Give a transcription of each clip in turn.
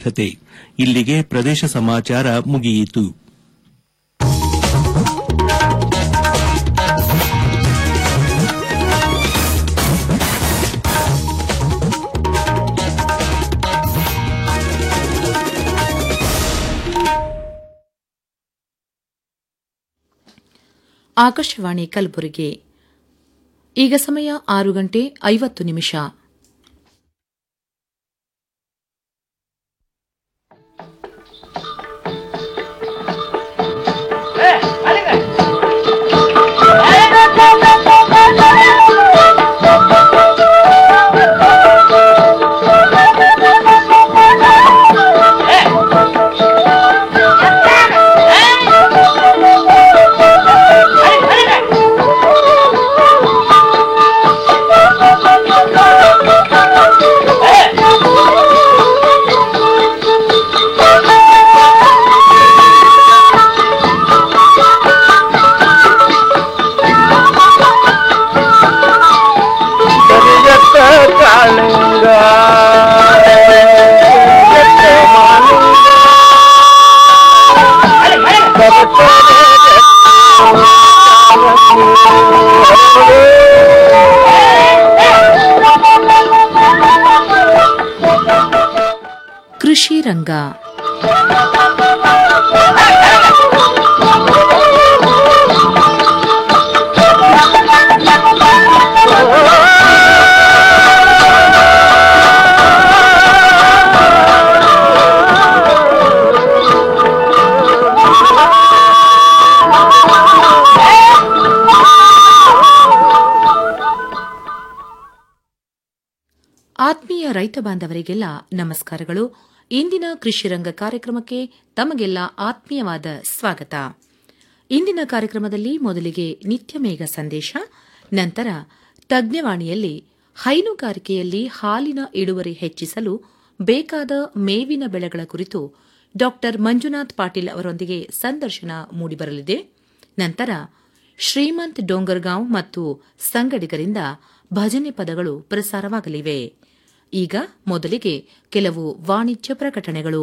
ಅವಶ್ಯಕತೆ ಇಲ್ಲಿಗೆ ಪ್ರದೇಶ ಸಮಾಚಾರ ಮುಗಿಯಿತು ಆಕಾಶವಾಣಿ ಕಲಬುರಗಿ ಈಗ ಸಮಯ ಆರು ಗಂಟೆ ಐವತ್ತು ನಿಮಿಷ ಕೃಷಿ ರಂಗ ಆತ್ಮೀಯ ರೈತ ಬಾಂಧವರಿಗೆಲ್ಲ ನಮಸ್ಕಾರಗಳು ಇಂದಿನ ಕೃಷಿ ರಂಗ ಕಾರ್ಯಕ್ರಮಕ್ಕೆ ತಮಗೆಲ್ಲ ಆತ್ಮೀಯವಾದ ಸ್ವಾಗತ ಇಂದಿನ ಕಾರ್ಯಕ್ರಮದಲ್ಲಿ ಮೊದಲಿಗೆ ನಿತ್ಯ ಮೇಘ ಸಂದೇಶ ನಂತರ ತಜ್ಞವಾಣಿಯಲ್ಲಿ ಹೈನುಗಾರಿಕೆಯಲ್ಲಿ ಹಾಲಿನ ಇಳುವರಿ ಹೆಚ್ಚಿಸಲು ಬೇಕಾದ ಮೇವಿನ ಬೆಳೆಗಳ ಕುರಿತು ಡಾ ಮಂಜುನಾಥ್ ಪಾಟೀಲ್ ಅವರೊಂದಿಗೆ ಸಂದರ್ಶನ ಮೂಡಿಬರಲಿದೆ ನಂತರ ಶ್ರೀಮಂತ್ ಡೋಂಗರ್ಗಾಂವ್ ಮತ್ತು ಸಂಗಡಿಗರಿಂದ ಭಜನೆ ಪದಗಳು ಪ್ರಸಾರವಾಗಲಿವೆ ಈಗ ಮೊದಲಿಗೆ ಕೆಲವು ವಾಣಿಜ್ಯ ಪ್ರಕಟಣೆಗಳು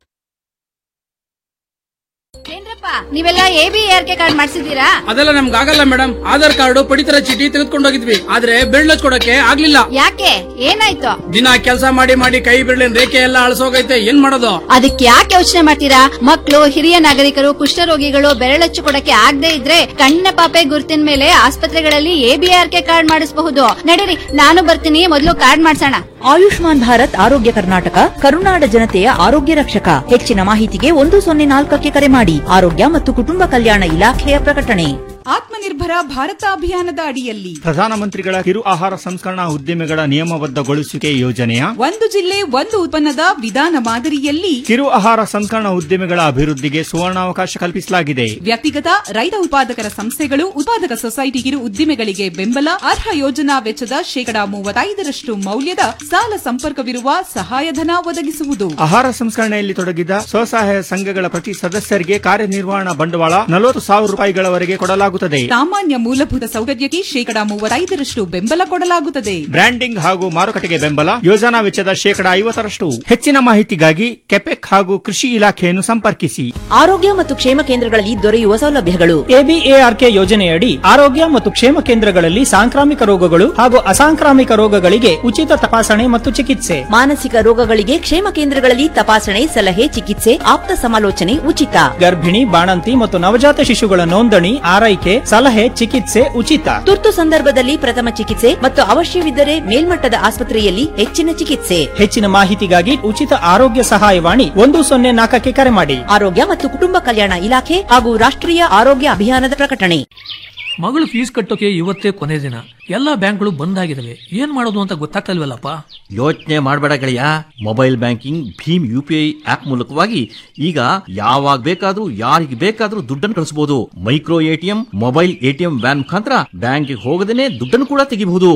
ಏನ್ರಪ್ಪ ನೀವೆಲ್ಲ A B R K card ಮಾಡಿಸಿದೀರಾ ಅದೆಲ್ಲ ನಮ್ಗೆ ಆಗಲ್ಲ ಮೇಡಮ್ ಆಧಾರ್ ಕಾರ್ಡ್ ಪಡಿತರ ಚೀಟಿ ತೆಗೆದುಕೊಂಡು ಹೋಗಿದ್ವಿ ಆದ್ರೆ ಬಿರ್ಳ ಕೊಡಕ್ಕೆ ಆಗ್ಲಿಲ್ಲ ಯಾಕೆ ಏನಾಯ್ತು ದಿನ ಕೆಲಸ ಮಾಡಿ ಮಾಡಿ ಕೈ ಬಿಡ್ಲಿನ ರೇಖೆ ಎಲ್ಲ ಅಳಸೋಗೈತೆ ಏನ್ ಮಾಡೋದು ಅದಕ್ಕೆ ಯಾಕೆ ಯೋಚನೆ ಮಾಡ್ತೀರಾ ಮಕ್ಕಳು ಹಿರಿಯ ನಾಗರಿಕರು ಕುಷ್ಠರೋಗಿಗಳು ಬೆರಳಚ್ಚು ಕೊಡಕ್ಕೆ ಆಗದೆ ಇದ್ರೆ ಕಣ್ಣ ಪಾಪೆ ಗುರುತಿನ ಮೇಲೆ ಆಸ್ಪತ್ರೆಗಳಲ್ಲಿ A B R K card ಮಾಡಿಸಬಹುದು ನಡೀರಿ ನಾನು ಬರ್ತೀನಿ ಮೊದಲು ಕಾರ್ಡ್ ಮಾಡ್ಸೋಣ ಆಯುಷ್ಮಾನ್ ಭಾರತ್ ಆರೋಗ್ಯ ಕರ್ನಾಟಕ ಕರುನಾಡ ಜನತೆಯ ಆರೋಗ್ಯ ರಕ್ಷಕ ಹೆಚ್ಚಿನ ಮಾಹಿತಿಗೆ ಒಂದು ಸೊನ್ನೆ ನಾಲ್ಕಕ್ಕೆ ಕರೆ ಮಾಡಿ ಆರೋಗ್ಯ ಮತ್ತು ಕುಟುಂಬ ಕಲ್ಯಾಣ ಇಲಾಖೆಯ ಪ್ರಕಟಣೆ ಆತ್ಮನಿರ್ಭರ ಭಾರತ ಅಭಿಯಾನದ ಅಡಿಯಲ್ಲಿ ಪ್ರಧಾನಮಂತ್ರಿಗಳ ಕಿರು ಆಹಾರ ಸಂಸ್ಕರಣಾ ಉದ್ದಿಮೆಗಳ ನಿಯಮಬದ್ಧಗೊಳಿಸುವಿಕೆ ಯೋಜನೆಯ ಒಂದು ಜಿಲ್ಲೆ ಒಂದು ಉತ್ಪನ್ನದ ವಿಧಾನ ಮಾದರಿಯಲ್ಲಿ ಕಿರು ಆಹಾರ ಸಂಸ್ಕರಣಾ ಉದ್ದಿಮೆಗಳ ಅಭಿವೃದ್ಧಿಗೆ ಸುವರ್ಣಾವಕಾಶ ಕಲ್ಪಿಸಲಾಗಿದೆ ವ್ಯಕ್ತಿಗತ ರೈತ ಉತ್ಪಾದಕರ ಸಂಸ್ಥೆಗಳು ಉತ್ಪಾದಕ ಸೊಸೈಟಿ ಕಿರು ಉದ್ದಿಮೆಗಳಿಗೆ ಬೆಂಬಲ ಅರ್ಹ ಯೋಜನಾ ವೆಚ್ಚದ ಶೇಕಡಾ ಮೂವತ್ತೈದರಷ್ಟು ಮೌಲ್ಯದ ಸಾಲ ಸಂಪರ್ಕವಿರುವ ಸಹಾಯಧನ ಒದಗಿಸುವುದು ಆಹಾರ ಸಂಸ್ಕರಣೆಯಲ್ಲಿ ತೊಡಗಿದ ಸ್ವಸಹಾಯ ಸಂಘಗಳ ಪ್ರತಿ ಸದಸ್ಯರಿಗೆ ಕಾರ್ಯನಿರ್ವಹಣಾ ಬಂಡವಾಳ ನಲವತ್ತು ಸಾವಿರ ರೂಪಾಯಿಗಳವರೆಗೆ ಕೊಡಲಾಗುತ್ತದೆ ಸಾಮಾನ್ಯ ಮೂಲಭೂತ ಸೌಕರ್ಯಕ್ಕೆ ಶೇಕಡಾ ಮೂವತ್ತೈದರಷ್ಟು ಬೆಂಬಲ ಕೊಡಲಾಗುತ್ತದೆ ಬ್ರ್ಯಾಂಡಿಂಗ್ ಹಾಗೂ ಮಾರುಕಟ್ಟೆಗೆ ಬೆಂಬಲ ಯೋಜನಾ ವೆಚ್ಚದ ಶೇಕಡಾ ಐವತ್ತರಷ್ಟು ಹೆಚ್ಚಿನ ಮಾಹಿತಿಗಾಗಿ ಕೆಪೆಕ್ ಹಾಗೂ ಕೃಷಿ ಇಲಾಖೆಯನ್ನು ಸಂಪರ್ಕಿಸಿ ಆರೋಗ್ಯ ಮತ್ತು ಕ್ಷೇಮ ಕೇಂದ್ರಗಳಲ್ಲಿ ದೊರೆಯುವ ಸೌಲಭ್ಯಗಳು ಎಬಿಎಆರ್ಕೆ ಯೋಜನೆಯಡಿ ಆರೋಗ್ಯ ಮತ್ತು ಕ್ಷೇಮ ಕೇಂದ್ರಗಳಲ್ಲಿ ಸಾಂಕ್ರಾಮಿಕ ರೋಗಗಳು ಹಾಗೂ ಅಸಾಂಕ್ರಾಮಿಕ ರೋಗಗಳಿಗೆ ಉಚಿತ ತಪಾಸಣೆ ಮತ್ತು ಚಿಕಿತ್ಸೆ ಮಾನಸಿಕ ರೋಗಗಳಿಗೆ ಕ್ಷೇಮ ಕೇಂದ್ರಗಳಲ್ಲಿ ತಪಾಸಣೆ ಸಲಹೆ ಚಿಕಿತ್ಸೆ ಆಪ್ತ ಸಮಾಲೋಚನೆ ಉಚಿತ ಗರ್ಭಿಣಿ ಬಾಣಂತಿ ಮತ್ತು ನವಜಾತ ಶಿಶುಗಳ ನೋಂದಣಿ ಆರೈಕೆ ಸಲಹೆ ಚಿಕಿತ್ಸೆ ಉಚಿತ ತುರ್ತು ಸಂದರ್ಭದಲ್ಲಿ ಪ್ರಥಮ ಚಿಕಿತ್ಸೆ ಮತ್ತು ಅವಶ್ಯವಿದ್ದರೆ ಮೇಲ್ಮಟ್ಟದ ಆಸ್ಪತ್ರೆಯಲ್ಲಿ ಹೆಚ್ಚಿನ ಚಿಕಿತ್ಸೆ ಹೆಚ್ಚಿನ ಮಾಹಿತಿಗಾಗಿ ಉಚಿತ ಆರೋಗ್ಯ ಸಹಾಯವಾಣಿ ಒಂದು ಸೊನ್ನೆ ನಾಲ್ಕಕ್ಕೆ ಕರೆ ಮಾಡಿ ಆರೋಗ್ಯ ಮತ್ತು ಕುಟುಂಬ ಕಲ್ಯಾಣ ಇಲಾಖೆ ಹಾಗೂ ರಾಷ್ಟ್ರೀಯ ಆರೋಗ್ಯ ಅಭಿಯಾನದ ಪ್ರಕಟಣೆ ಮಗಳು ಫೀಸ್ ಕಟ್ಟೋಕೆ ಇವತ್ತೇ ಕೊನೆ ದಿನ ಎಲ್ಲಾ ಬ್ಯಾಂಕ್ಗಳು ಬಂದ್ ಆಗಿದಾವೆ ಏನ್ ಮಾಡೋದು ಅಂತ ಗೊತ್ತಾಗ್ತಲ್ವಲ್ಲಪ್ಪ ಯೋಚನೆ ಮಾಡಬೇಡ ಗೆಳೆಯ mobile banking Bhim U P I app ಮೂಲಕವಾಗಿ ಈಗ ಯಾವಾಗ ಬೇಕಾದ್ರೂ ಯಾರಿಗೆ ಬೇಕಾದ್ರೂ ದುಡ್ಡನ್ನು ಕಳಿಸಬಹುದು micro A T M mobile A T M van ಮುಖಾಂತರ ಬ್ಯಾಂಕ್ಗೆ ಹೋಗದೇನೆ ದುಡ್ಡನ್ನು ಕೂಡ ತೆಗಿಬಹುದು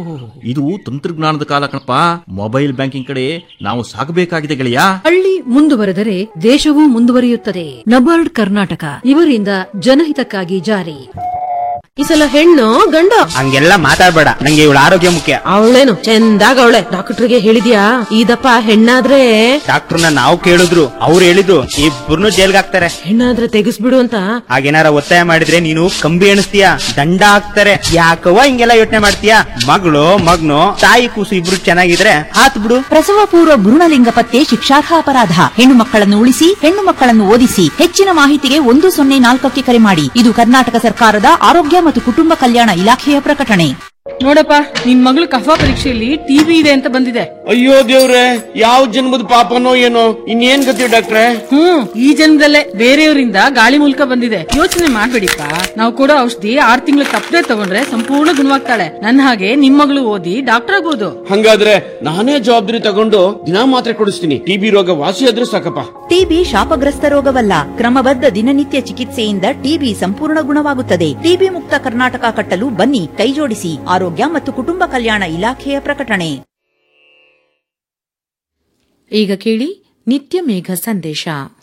ಇದು ತಂತ್ರಜ್ಞಾನದ ಕಾಲ ಕಣಪ್ಪ ಮೊಬೈಲ್ ಬ್ಯಾಂಕಿಂಗ್ ಕಡೆ ನಾವು ಸಾಗಬೇಕಾಗಿದೆ ಗೆಳೆಯ ಹಳ್ಳಿ ಮುಂದುವರೆದರೆ ದೇಶವೂ ಮುಂದುವರಿಯುತ್ತದೆ ನಬಾರ್ಡ್ ಕರ್ನಾಟಕ ಇವರಿಂದ ಜನಹಿತಕ್ಕಾಗಿ ಜಾರಿ ಈ ಸಲ ಹೆಣ್ಣು ಗಂಡ ಹಂಗೆಲ್ಲ ಮಾತಾಡ್ಬೇಡ ನಂಗೆ ಇವಳ ಆರೋಗ್ಯ ಮುಖ್ಯ ಅವಳೇನು ಚಂದಾಗ ಅವಳೆ ಡಾಕ್ಟರ್ಗೆ ಹೇಳಿದ್ಯಾ ಇದಪ್ಪ ಹೆಣ್ಣಾದ್ರೆ ಡಾಕ್ಟರ್ನ ನಾವು ಕೇಳಿದ್ರು ಅವ್ರು ಹೇಳಿದ್ರು ಇಬ್ಬರನ್ನು ಜೈಲ್ಗೆ ಹಾಕ್ತಾರೆ ಹೆಣ್ಣಾದ್ರೆ ತೆಗಿಸ್ಬಿಡು ಅಂತ ಹಾಗೇನಾರ ಒತ್ತಾಯ ಮಾಡಿದ್ರೆ ನೀನು ಕಂಬಿ ಎಣಿಸ್ತೀಯ ದಂಡ ಹಾಕ್ತಾರೆ ಯಾಕವ್ವ ಹಿಂಗೆಲ್ಲ ಯೋಚನೆ ಮಾಡ್ತೀಯ ಮಗಳು ಮಗ್ನು ತಾಯಿ ಕೂಸು ಇಬ್ರು ಚೆನ್ನಾಗಿದ್ರೆ ಹಾತ್ ಬಿಡು ಪ್ರಸವ ಪೂರ್ವ ಭ್ರೂಣಲಿಂಗ ಪತ್ತೆ ಶಿಕ್ಷಾರ್ಹ ಅಪರಾಧ ಹೆಣ್ಣು ಮಕ್ಕಳನ್ನು ಉಳಿಸಿ ಹೆಣ್ಣು ಮಕ್ಕಳನ್ನು ಓದಿಸಿ ಹೆಚ್ಚಿನ ಮಾಹಿತಿಗೆ ಒಂದು ಸೊನ್ನೆ ನಾಲ್ಕಕ್ಕೆ ಕರೆ ಮಾಡಿ ಇದು ಕರ್ನಾಟಕ ಸರ್ಕಾರದ ಆರೋಗ್ಯ ಮತ್ತು ಕುಟುಂಬ ಕಲ್ಯಾಣ ಇಲಾಖೆಯ ಪ್ರಕಟಣೆ ನೋಡಪ್ಪ ನಿನ್ ಮಗಳು ಕಫಾ ಪರೀಕ್ಷೆಯಲ್ಲಿ ಟಿವಿ ಇದೆ ಅಂತ ಬಂದಿದೆ ಅಯ್ಯೋ ದೇವ್ರೆ ಯಾವ ಜನ್ಮದ ಪಾಪನೋ ಏನೋ ಇನ್ನೇನ್ ಗತಿ ಡಾಕ್ಟ್ರೆ ಹ್ಮ್ ಈ ಜನ್ಮದಲ್ಲೇ ಬೇರೆಯವರಿಂದ ಗಾಳಿ ಮೂಲಕ ಬಂದಿದೆ ಯೋಚನೆ ಮಾಡ್ಬೇಡಿಪ್ಪ ನಾವು ಕೊಡೋ ಔಷಧಿ ಆರ್ ತಿಂಗಳು ತಪ್ಪದೆ ತಗೊಂಡ್ರೆ ಸಂಪೂರ್ಣ ಗುಣವಾಗ್ತಾಳೆ ನನ್ನ ಹಾಗೆ ನಿಮ್ ಮಗಳು ಓದಿ ಡಾಕ್ಟರ್ ಆಗ್ಬೋದು ಹಂಗಾದ್ರೆ ನಾನೇ ಜವಾಬ್ದಾರಿ ತಗೊಂಡು ದಿನಾ ಮಾತ್ರೆ ಕೊಡಿಸ್ತೀನಿ ಟಿಬಿ ರೋಗ ವಾಸಿ ಆದ್ರೂ ಸಾಕಪ್ಪ ಟಿಬಿ ಶಾಪಗ್ರಸ್ತ ರೋಗವಲ್ಲ ಕ್ರಮಬದ್ಧ ದಿನನಿತ್ಯ ಚಿಕಿತ್ಸೆಯಿಂದ ಟಿಬಿ ಸಂಪೂರ್ಣ ಗುಣವಾಗುತ್ತದೆ ಟಿಬಿ ಮುಕ್ತ ಕರ್ನಾಟಕ ಕಟ್ಟಲು ಬನ್ನಿ ಕೈಜೋಡಿಸಿ ಆರೋಗ್ಯ ಮತ್ತು ಕುಟುಂಬ ಕಲ್ಯಾಣ ಇಲಾಖೆಯ ಪ್ರಕಟಣೆ ಈಗ ಕೇಳಿ ನಿತ್ಯ ಮೇಘ ಸಂದೇಶ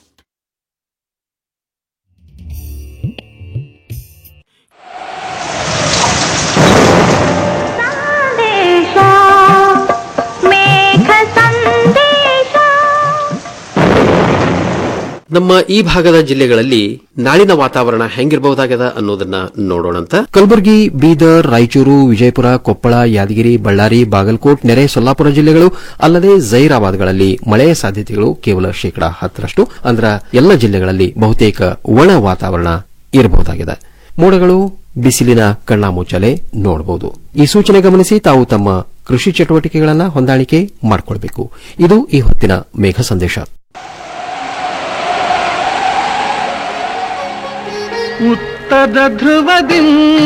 ನಮ್ಮ ಈ ಭಾಗದ ಜಿಲ್ಲೆಗಳಲ್ಲಿ ನಾಳಿನ ವಾತಾವರಣ ಹೆಂಗಿರಬಹುದಾಗದ ಅನ್ನೋದನ್ನ ನೋಡೋಣಂತ ಕಲಬುರಗಿ ಬೀದರ್ ರಾಯಚೂರು ವಿಜಯಪುರ ಕೊಪ್ಪಳ ಯಾದಗಿರಿ ಬಳ್ಳಾರಿ ಬಾಗಲಕೋಟ್ ನೆರೆ ಸೊಲ್ಲಾಪುರ ಜಿಲ್ಲೆಗಳು ಅಲ್ಲದೆ ಜೈರಾಬಾದ್ಗಳಲ್ಲಿ ಮಳೆಯ ಸಾಧ್ಯತೆಗಳು ಕೇವಲ ಶೇಕಡಾ ಹತ್ತರಷ್ಟು ಅಂದ್ರ ಎಲ್ಲ ಜಿಲ್ಲೆಗಳಲ್ಲಿ ಬಹುತೇಕ ಒಣ ವಾತಾವರಣ ಇರಬಹುದಾಗಿದೆ ಮೋಡಗಳು ಬಿಸಿಲಿನ ಕಣ್ಣಾಮುಚ್ಚಲೆ ನೋಡಬಹುದು ಈ ಸೂಚನೆ ಗಮನಿಸಿ ತಾವು ತಮ್ಮ ಕೃಷಿ ಚಟುವಟಿಕೆಗಳನ್ನು ಹೊಂದಾಣಿಕೆ ಮಾಡಿಕೊಳ್ಬೇಕು ಇದು ಈ ಹೊತ್ತಿನ ಮೇಘ ಸಂದೇಶ ಉತ್ತರ ಧ್ರುವದಿ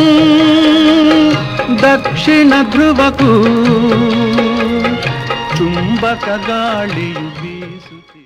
ದಕ್ಷಿಣ ಧ್ರುವಕ್ಕೂ ಚುಂಬಕ ಗಾಳಿಯು ಬೀಸುತ್ತಿದೆ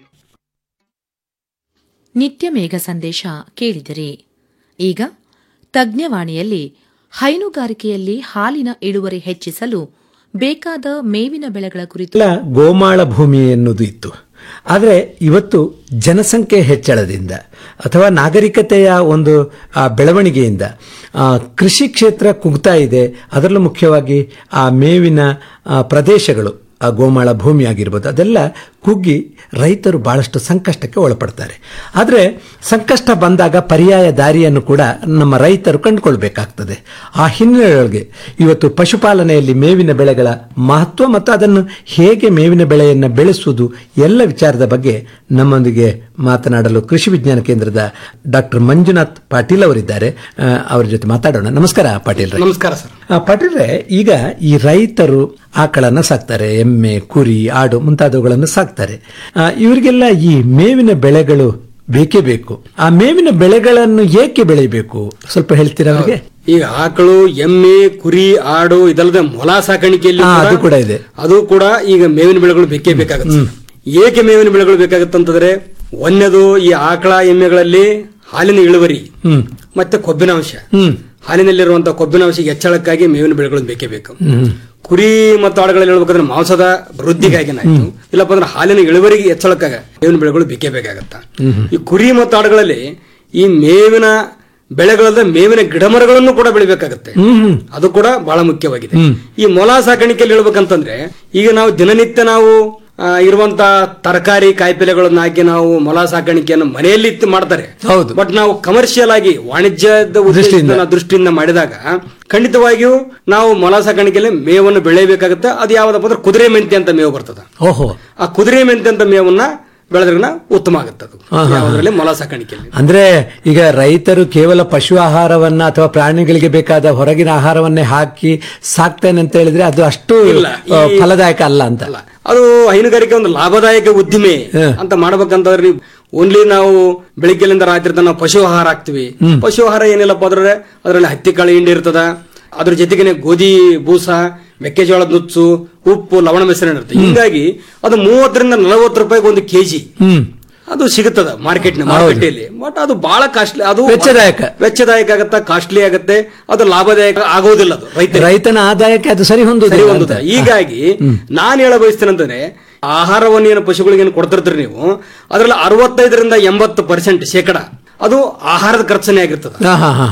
ನಿತ್ಯ ಮೇಘ ಸಂದೇಶ ಕೇಳಿದಿರಿ ಈಗ ತಜ್ಞವಾಣಿಯಲ್ಲಿ ಹೈನುಗಾರಿಕೆಯಲ್ಲಿ ಹಾಲಿನ ಇಳುವರಿ ಹೆಚ್ಚಿಸಲು ಬೇಕಾದ ಮೇವಿನ ಬೆಳೆಗಳ ಕುರಿತು ಎಲ್ಲ ಗೋಮಾಳ ಭೂಮಿ ಎನ್ನುವುದು ಇತ್ತು ಆದರೆ ಇವತ್ತು ಜನಸಂಖ್ಯೆ ಹೆಚ್ಚಳದಿಂದ ಅಥವಾ ನಾಗರಿಕತೆಯ ಒಂದು ಆ, ಬೆಳವಣಿಗೆಯಿಂದ ಆ, ಕೃಷಿ ಕ್ಷೇತ್ರ ಕುಗ್ತಾ ಇದೆ ಅದರಲ್ಲೂ ಮುಖ್ಯವಾಗಿ ಆ ಮೇವಿನ ಆ, ಪ್ರದೇಶಗಳು ಆ ಗೋಮಾಳ ಭೂಮಿ ಆಗಿರ್ಬೋದು ಅದೆಲ್ಲ ಕುಗ್ಗಿ ರೈತರು ಬಹಳಷ್ಟು ಸಂಕಷ್ಟಕ್ಕೆ ಒಳಪಡ್ತಾರೆ ಆದರೆ ಸಂಕಷ್ಟ ಬಂದಾಗ ಪರ್ಯಾಯ ದಾರಿಯನ್ನು ಕೂಡ ನಮ್ಮ ರೈತರು ಕಂಡುಕೊಳ್ಬೇಕಾಗ್ತದೆ ಆ ಹಿನ್ನೆಲೆಯೊಳಗೆ ಇವತ್ತು ಪಶುಪಾಲನೆಯಲ್ಲಿ ಮೇವಿನ ಬೆಳೆಗಳ ಮಹತ್ವ ಮತ್ತು ಅದನ್ನು ಹೇಗೆ ಮೇವಿನ ಬೆಳೆಯನ್ನು ಬೆಳೆಸುವುದು ಎಲ್ಲ ವಿಚಾರದ ಬಗ್ಗೆ ನಮ್ಮೊಂದಿಗೆ ಮಾತನಾಡಲು ಕೃಷಿ ವಿಜ್ಞಾನ ಕೇಂದ್ರದ ಡಾಕ್ಟರ್ ಮಂಜುನಾಥ್ ಪಾಟೀಲ್ ಅವರಿದ್ದಾರೆ ಆ, ಅವರ ಜೊತೆ ಮಾತಾಡೋಣ ನಮಸ್ಕಾರ ಪಾಟೀಲ್ ನಮಸ್ಕಾರ ಸರ್ ಪಾಟೀಲ್ರೆ ಈಗ ಈ ರೈತರು ಆಕಳನ್ನ ಸಾಕ್ತಾರೆ ಎಮ್ಮೆ ಕುರಿ ಆಡು ಮುಂತಾದವುಗಳನ್ನು ಸಾಕ್ತಾರೆ ಆ, ಇವರಿಗೆಲ್ಲ ಈ ಮೇವಿನ ಬೆಳೆಗಳು ಬೇಕೇ ಬೇಕು ಆ ಮೇವಿನ ಬೆಳೆಗಳನ್ನು ಏಕೆ ಬೆಳೆಯಬೇಕು ಸ್ವಲ್ಪ ಹೇಳ್ತೀರಾ ಅವರಿಗೆ ಈಗ ಆಕಳು ಎಮ್ಮೆ ಕುರಿ ಆಡು ಇದಲ್ಲದೆ ಮೊಲ ಸಾಕಾಣಿಕೆಯಲ್ಲಿ ಹಾ, ಕೂಡ- ಅದು ಕೂಡ ಇದೆ. ಅದು ಕೂಡ ಈಗ ಮೇವಿನ ಬೆಳೆಗಳು ಬೇಕೇ ಬೇಕಾಗುತ್ತೆ ಸರ್. ಏಕೆ ಮೇವಿನ ಬೆಳೆಗಳು ಬೇಕಾಗುತ್ತೆ ಅಂತಂದ್ರೆ ಒಂದನೇದು ಈ ಆಕಳ ಎಮ್ಮೆಗಳಲ್ಲಿ ಹಾಲಿನ ಇಳುವರಿ ಹ್ಮ್ ಮತ್ತೆ ಕೊಬ್ಬಿನ ಅಂಶ ಹ್ಮ್ ಹಾಲಿನಲ್ಲಿರುವಂತಹ ಕೊಬ್ಬಿನ ಅಂಶ ಹೆಚ್ಚಳಕ್ಕಾಗಿ ಮೇವಿನ ಬೆಳೆಗಳು ಬೇಕೇ ಬೇಕು ಹ್ಮ್ ಕುರಿ ಮತ್ತು ಆಡುಗಳಲ್ಲಿ ಹೇಳ್ಬೇಕಂದ್ರೆ ಮಾಂಸದ ವೃದ್ಧಿಗಾಗಿ ಆಯ್ತು ಇಲ್ಲಪ್ಪ ಅಂದ್ರೆ ಹಾಲಿನ ಇಳುವರಿಗೆ ಹೆಚ್ಚಳಕ್ಕಾಗ ಮೇವಿನ ಬೆಳೆಗಳು ಬೇಕೇ ಬೇಕಾಗತ್ತ ಹ್ಮ್ ಈ ಕುರಿ ಮತ್ತು ಆಡುಗಳಲ್ಲಿ ಈ ಮೇವಿನ ಬೆಳೆಗಳಲ್ಲದೆ ಮೇವಿನ ಗಿಡಮರಗಳನ್ನು ಕೂಡ ಬೆಳಿಬೇಕಾಗತ್ತೆ ಹ್ಮ್ ಅದು ಕೂಡ ಬಹಳ ಮುಖ್ಯವಾಗಿದೆ ಹ್ಮ್. ಈ ಮೊಲ ಸಾಕಾಣಿಕೆಯಲ್ಲಿ ಹೇಳ್ಬೇಕಂತಂದ್ರೆ ಈಗ ನಾವು ದಿನನಿತ್ಯ ನಾವು ಆ, ಇರುವಂತ ತರಕಾರಿ ಕಾಯಿಪಲ್ಯಗಳನ್ನ ಹಾಕಿ ನಾವು ಮೊಲ ಸಾಕಾಣಿಕೆಯನ್ನು ಮನೆಯಲ್ಲಿ ಇತ್ತು ಮಾಡ್ತಾರೆ ಹೌದು ಬಟ್ ನಾವು ಕಮರ್ಷಿಯಲ್ ಆಗಿ ವಾಣಿಜ್ಯದ ಉದ್ದೇಶದಿಂದ ನಾವು ದೃಷ್ಟಿಯಿಂದ ಮಾಡಿದಾಗ ಖಂಡಿತವಾಗಿಯೂ ನಾವು ಮೊಲ ಸಾಕಾಣಿಕೆಯಲ್ಲಿ ಮೇವನ್ನು ಬೆಳೆಯಬೇಕಾಗುತ್ತೆ ಅದು ಯಾವ್ದಪ್ಪ ಅಂದ್ರೆ ಕುದುರೆ ಮೆಂತೆ ಅಂತ ಮೇವು ಬರ್ತದೆ ಓಹೋ ಆ ಕುದುರೆ ಮೆಂತೆ ಅಂತ ಮೇವನ್ನ ಬೆಳೆದ್ರೆ ಉತ್ತಮ ಆಗುತ್ತೆ ಅದು ಹಾ, ಹಾ, ಯಾವುದ್ರಲ್ಲಿ ಮೊಲ ಸಾಕಾಣಿಕೆಯಲ್ಲಿ ಅಂದ್ರೆ ಈಗ ರೈತರು ಕೇವಲ ಪಶು ಆಹಾರವನ್ನ ಅಥವಾ ಪ್ರಾಣಿಗಳಿಗೆ ಬೇಕಾದ ಹೊರಗಿನ ಆಹಾರವನ್ನೇ ಹಾಕಿ ಸಾಕ್ತೇನೆ ಅಂತ ಹೇಳಿದ್ರೆ ಅದು ಅಷ್ಟು ಇಲ್ಲ, ಆ, ಈ- ಫಲದಾಯಕ ಅಲ್ಲ ಅಂತ ಅದು ಹೈನುಗಾರಿಕೆ ಒಂದು ಲಾಭದಾಯಕ ಉದ್ದಿಮೆ ಅಂತ ಮಾಡ್ಬೇಕಂತಂದ್ರೆ ನೀವು ಓನ್ಲಿ ನಾವು ಬೆಳಿಗ್ಗೆಲಿಂದ ರಾತ್ರಿ ತನಕ ನಾವು ಪಶು ಆಹಾರ ಹಾಕ್ತಿವಿ ಹ್ಮ್. ಪಶು ಆಹಾರ ಏನಿಲ್ಲಪ್ಪ ಅಂದ್ರೆ ಅದರಲ್ಲಿ ಹತ್ತಿ ಕಾಳು ಹಿಂಡಿ ಇರ್ತದ ಅದ್ರ ಜೊತೆಗೆ ಗೋಧಿ ಬೂಸ ಮೆಕ್ಕೆಜೋಳದ ನುಚ್ಚು ಉಪ್ಪು ಲವಣ ಮಿಶ್ರಣ ಇರುತ್ತೆ ಹಿಂಗಾಗಿ ಅದು ಮೂವತ್ತರಿಂದ ನಲವತ್ತು ರೂಪಾಯಿಗೆ ಒಂದು ಕೆಜಿ ಹ್ಮ್ ಅದು ಸಿಗುತ್ತದ ಮಾರ್ಕೆಟ್ ಮಾರುಕಟ್ಟೆಯಲ್ಲಿ ಬಟ್ ಅದು ಬಹಳ ಕಾಸ್ಟ್ಲಿ ಅದು ವೆಚ್ಚದಾಯಕ. ವೆಚ್ಚದಾಯಕ ಆಗತ್ತ ಕಾಸ್ಟ್ಲಿ ಆಗತ್ತೆ ಅದು ಲಾಭದಾಯಕ ಆಗೋದಿಲ್ಲ ಅದು ರೈತ ರೈತನ ಆದಾಯಕ್ಕೆ ಅದು ಸರಿ ಹೊಂದುವುದಿಲ್ಲ ಸರಿ ಅಂತ. ಹೊಂದುತ್ತೆ ಹೀಗಾಗಿ ನಾನು ಹೇಳ ಬಯಸ್ತೇನೆಂತಂದ್ರೆ ಆಹಾರವನ್ನು ಏನು ಪಶುಗಳಿಗೆ ಏನು ಕೊಡ್ತಿರ್ತೀರಿ ನೀವು ಅದರಲ್ಲಿ ಅರವತ್ತೈದರಿಂದ ಎಂಬತ್ತು ಪರ್ಸೆಂಟ್ ಶೇಕಡ ಅದು ಆಹಾರದ ಖರ್ಚನೆ ಆಗಿರ್ತದೆ ಹಾ, ಹಾ, ಹಾ, ಹಾ.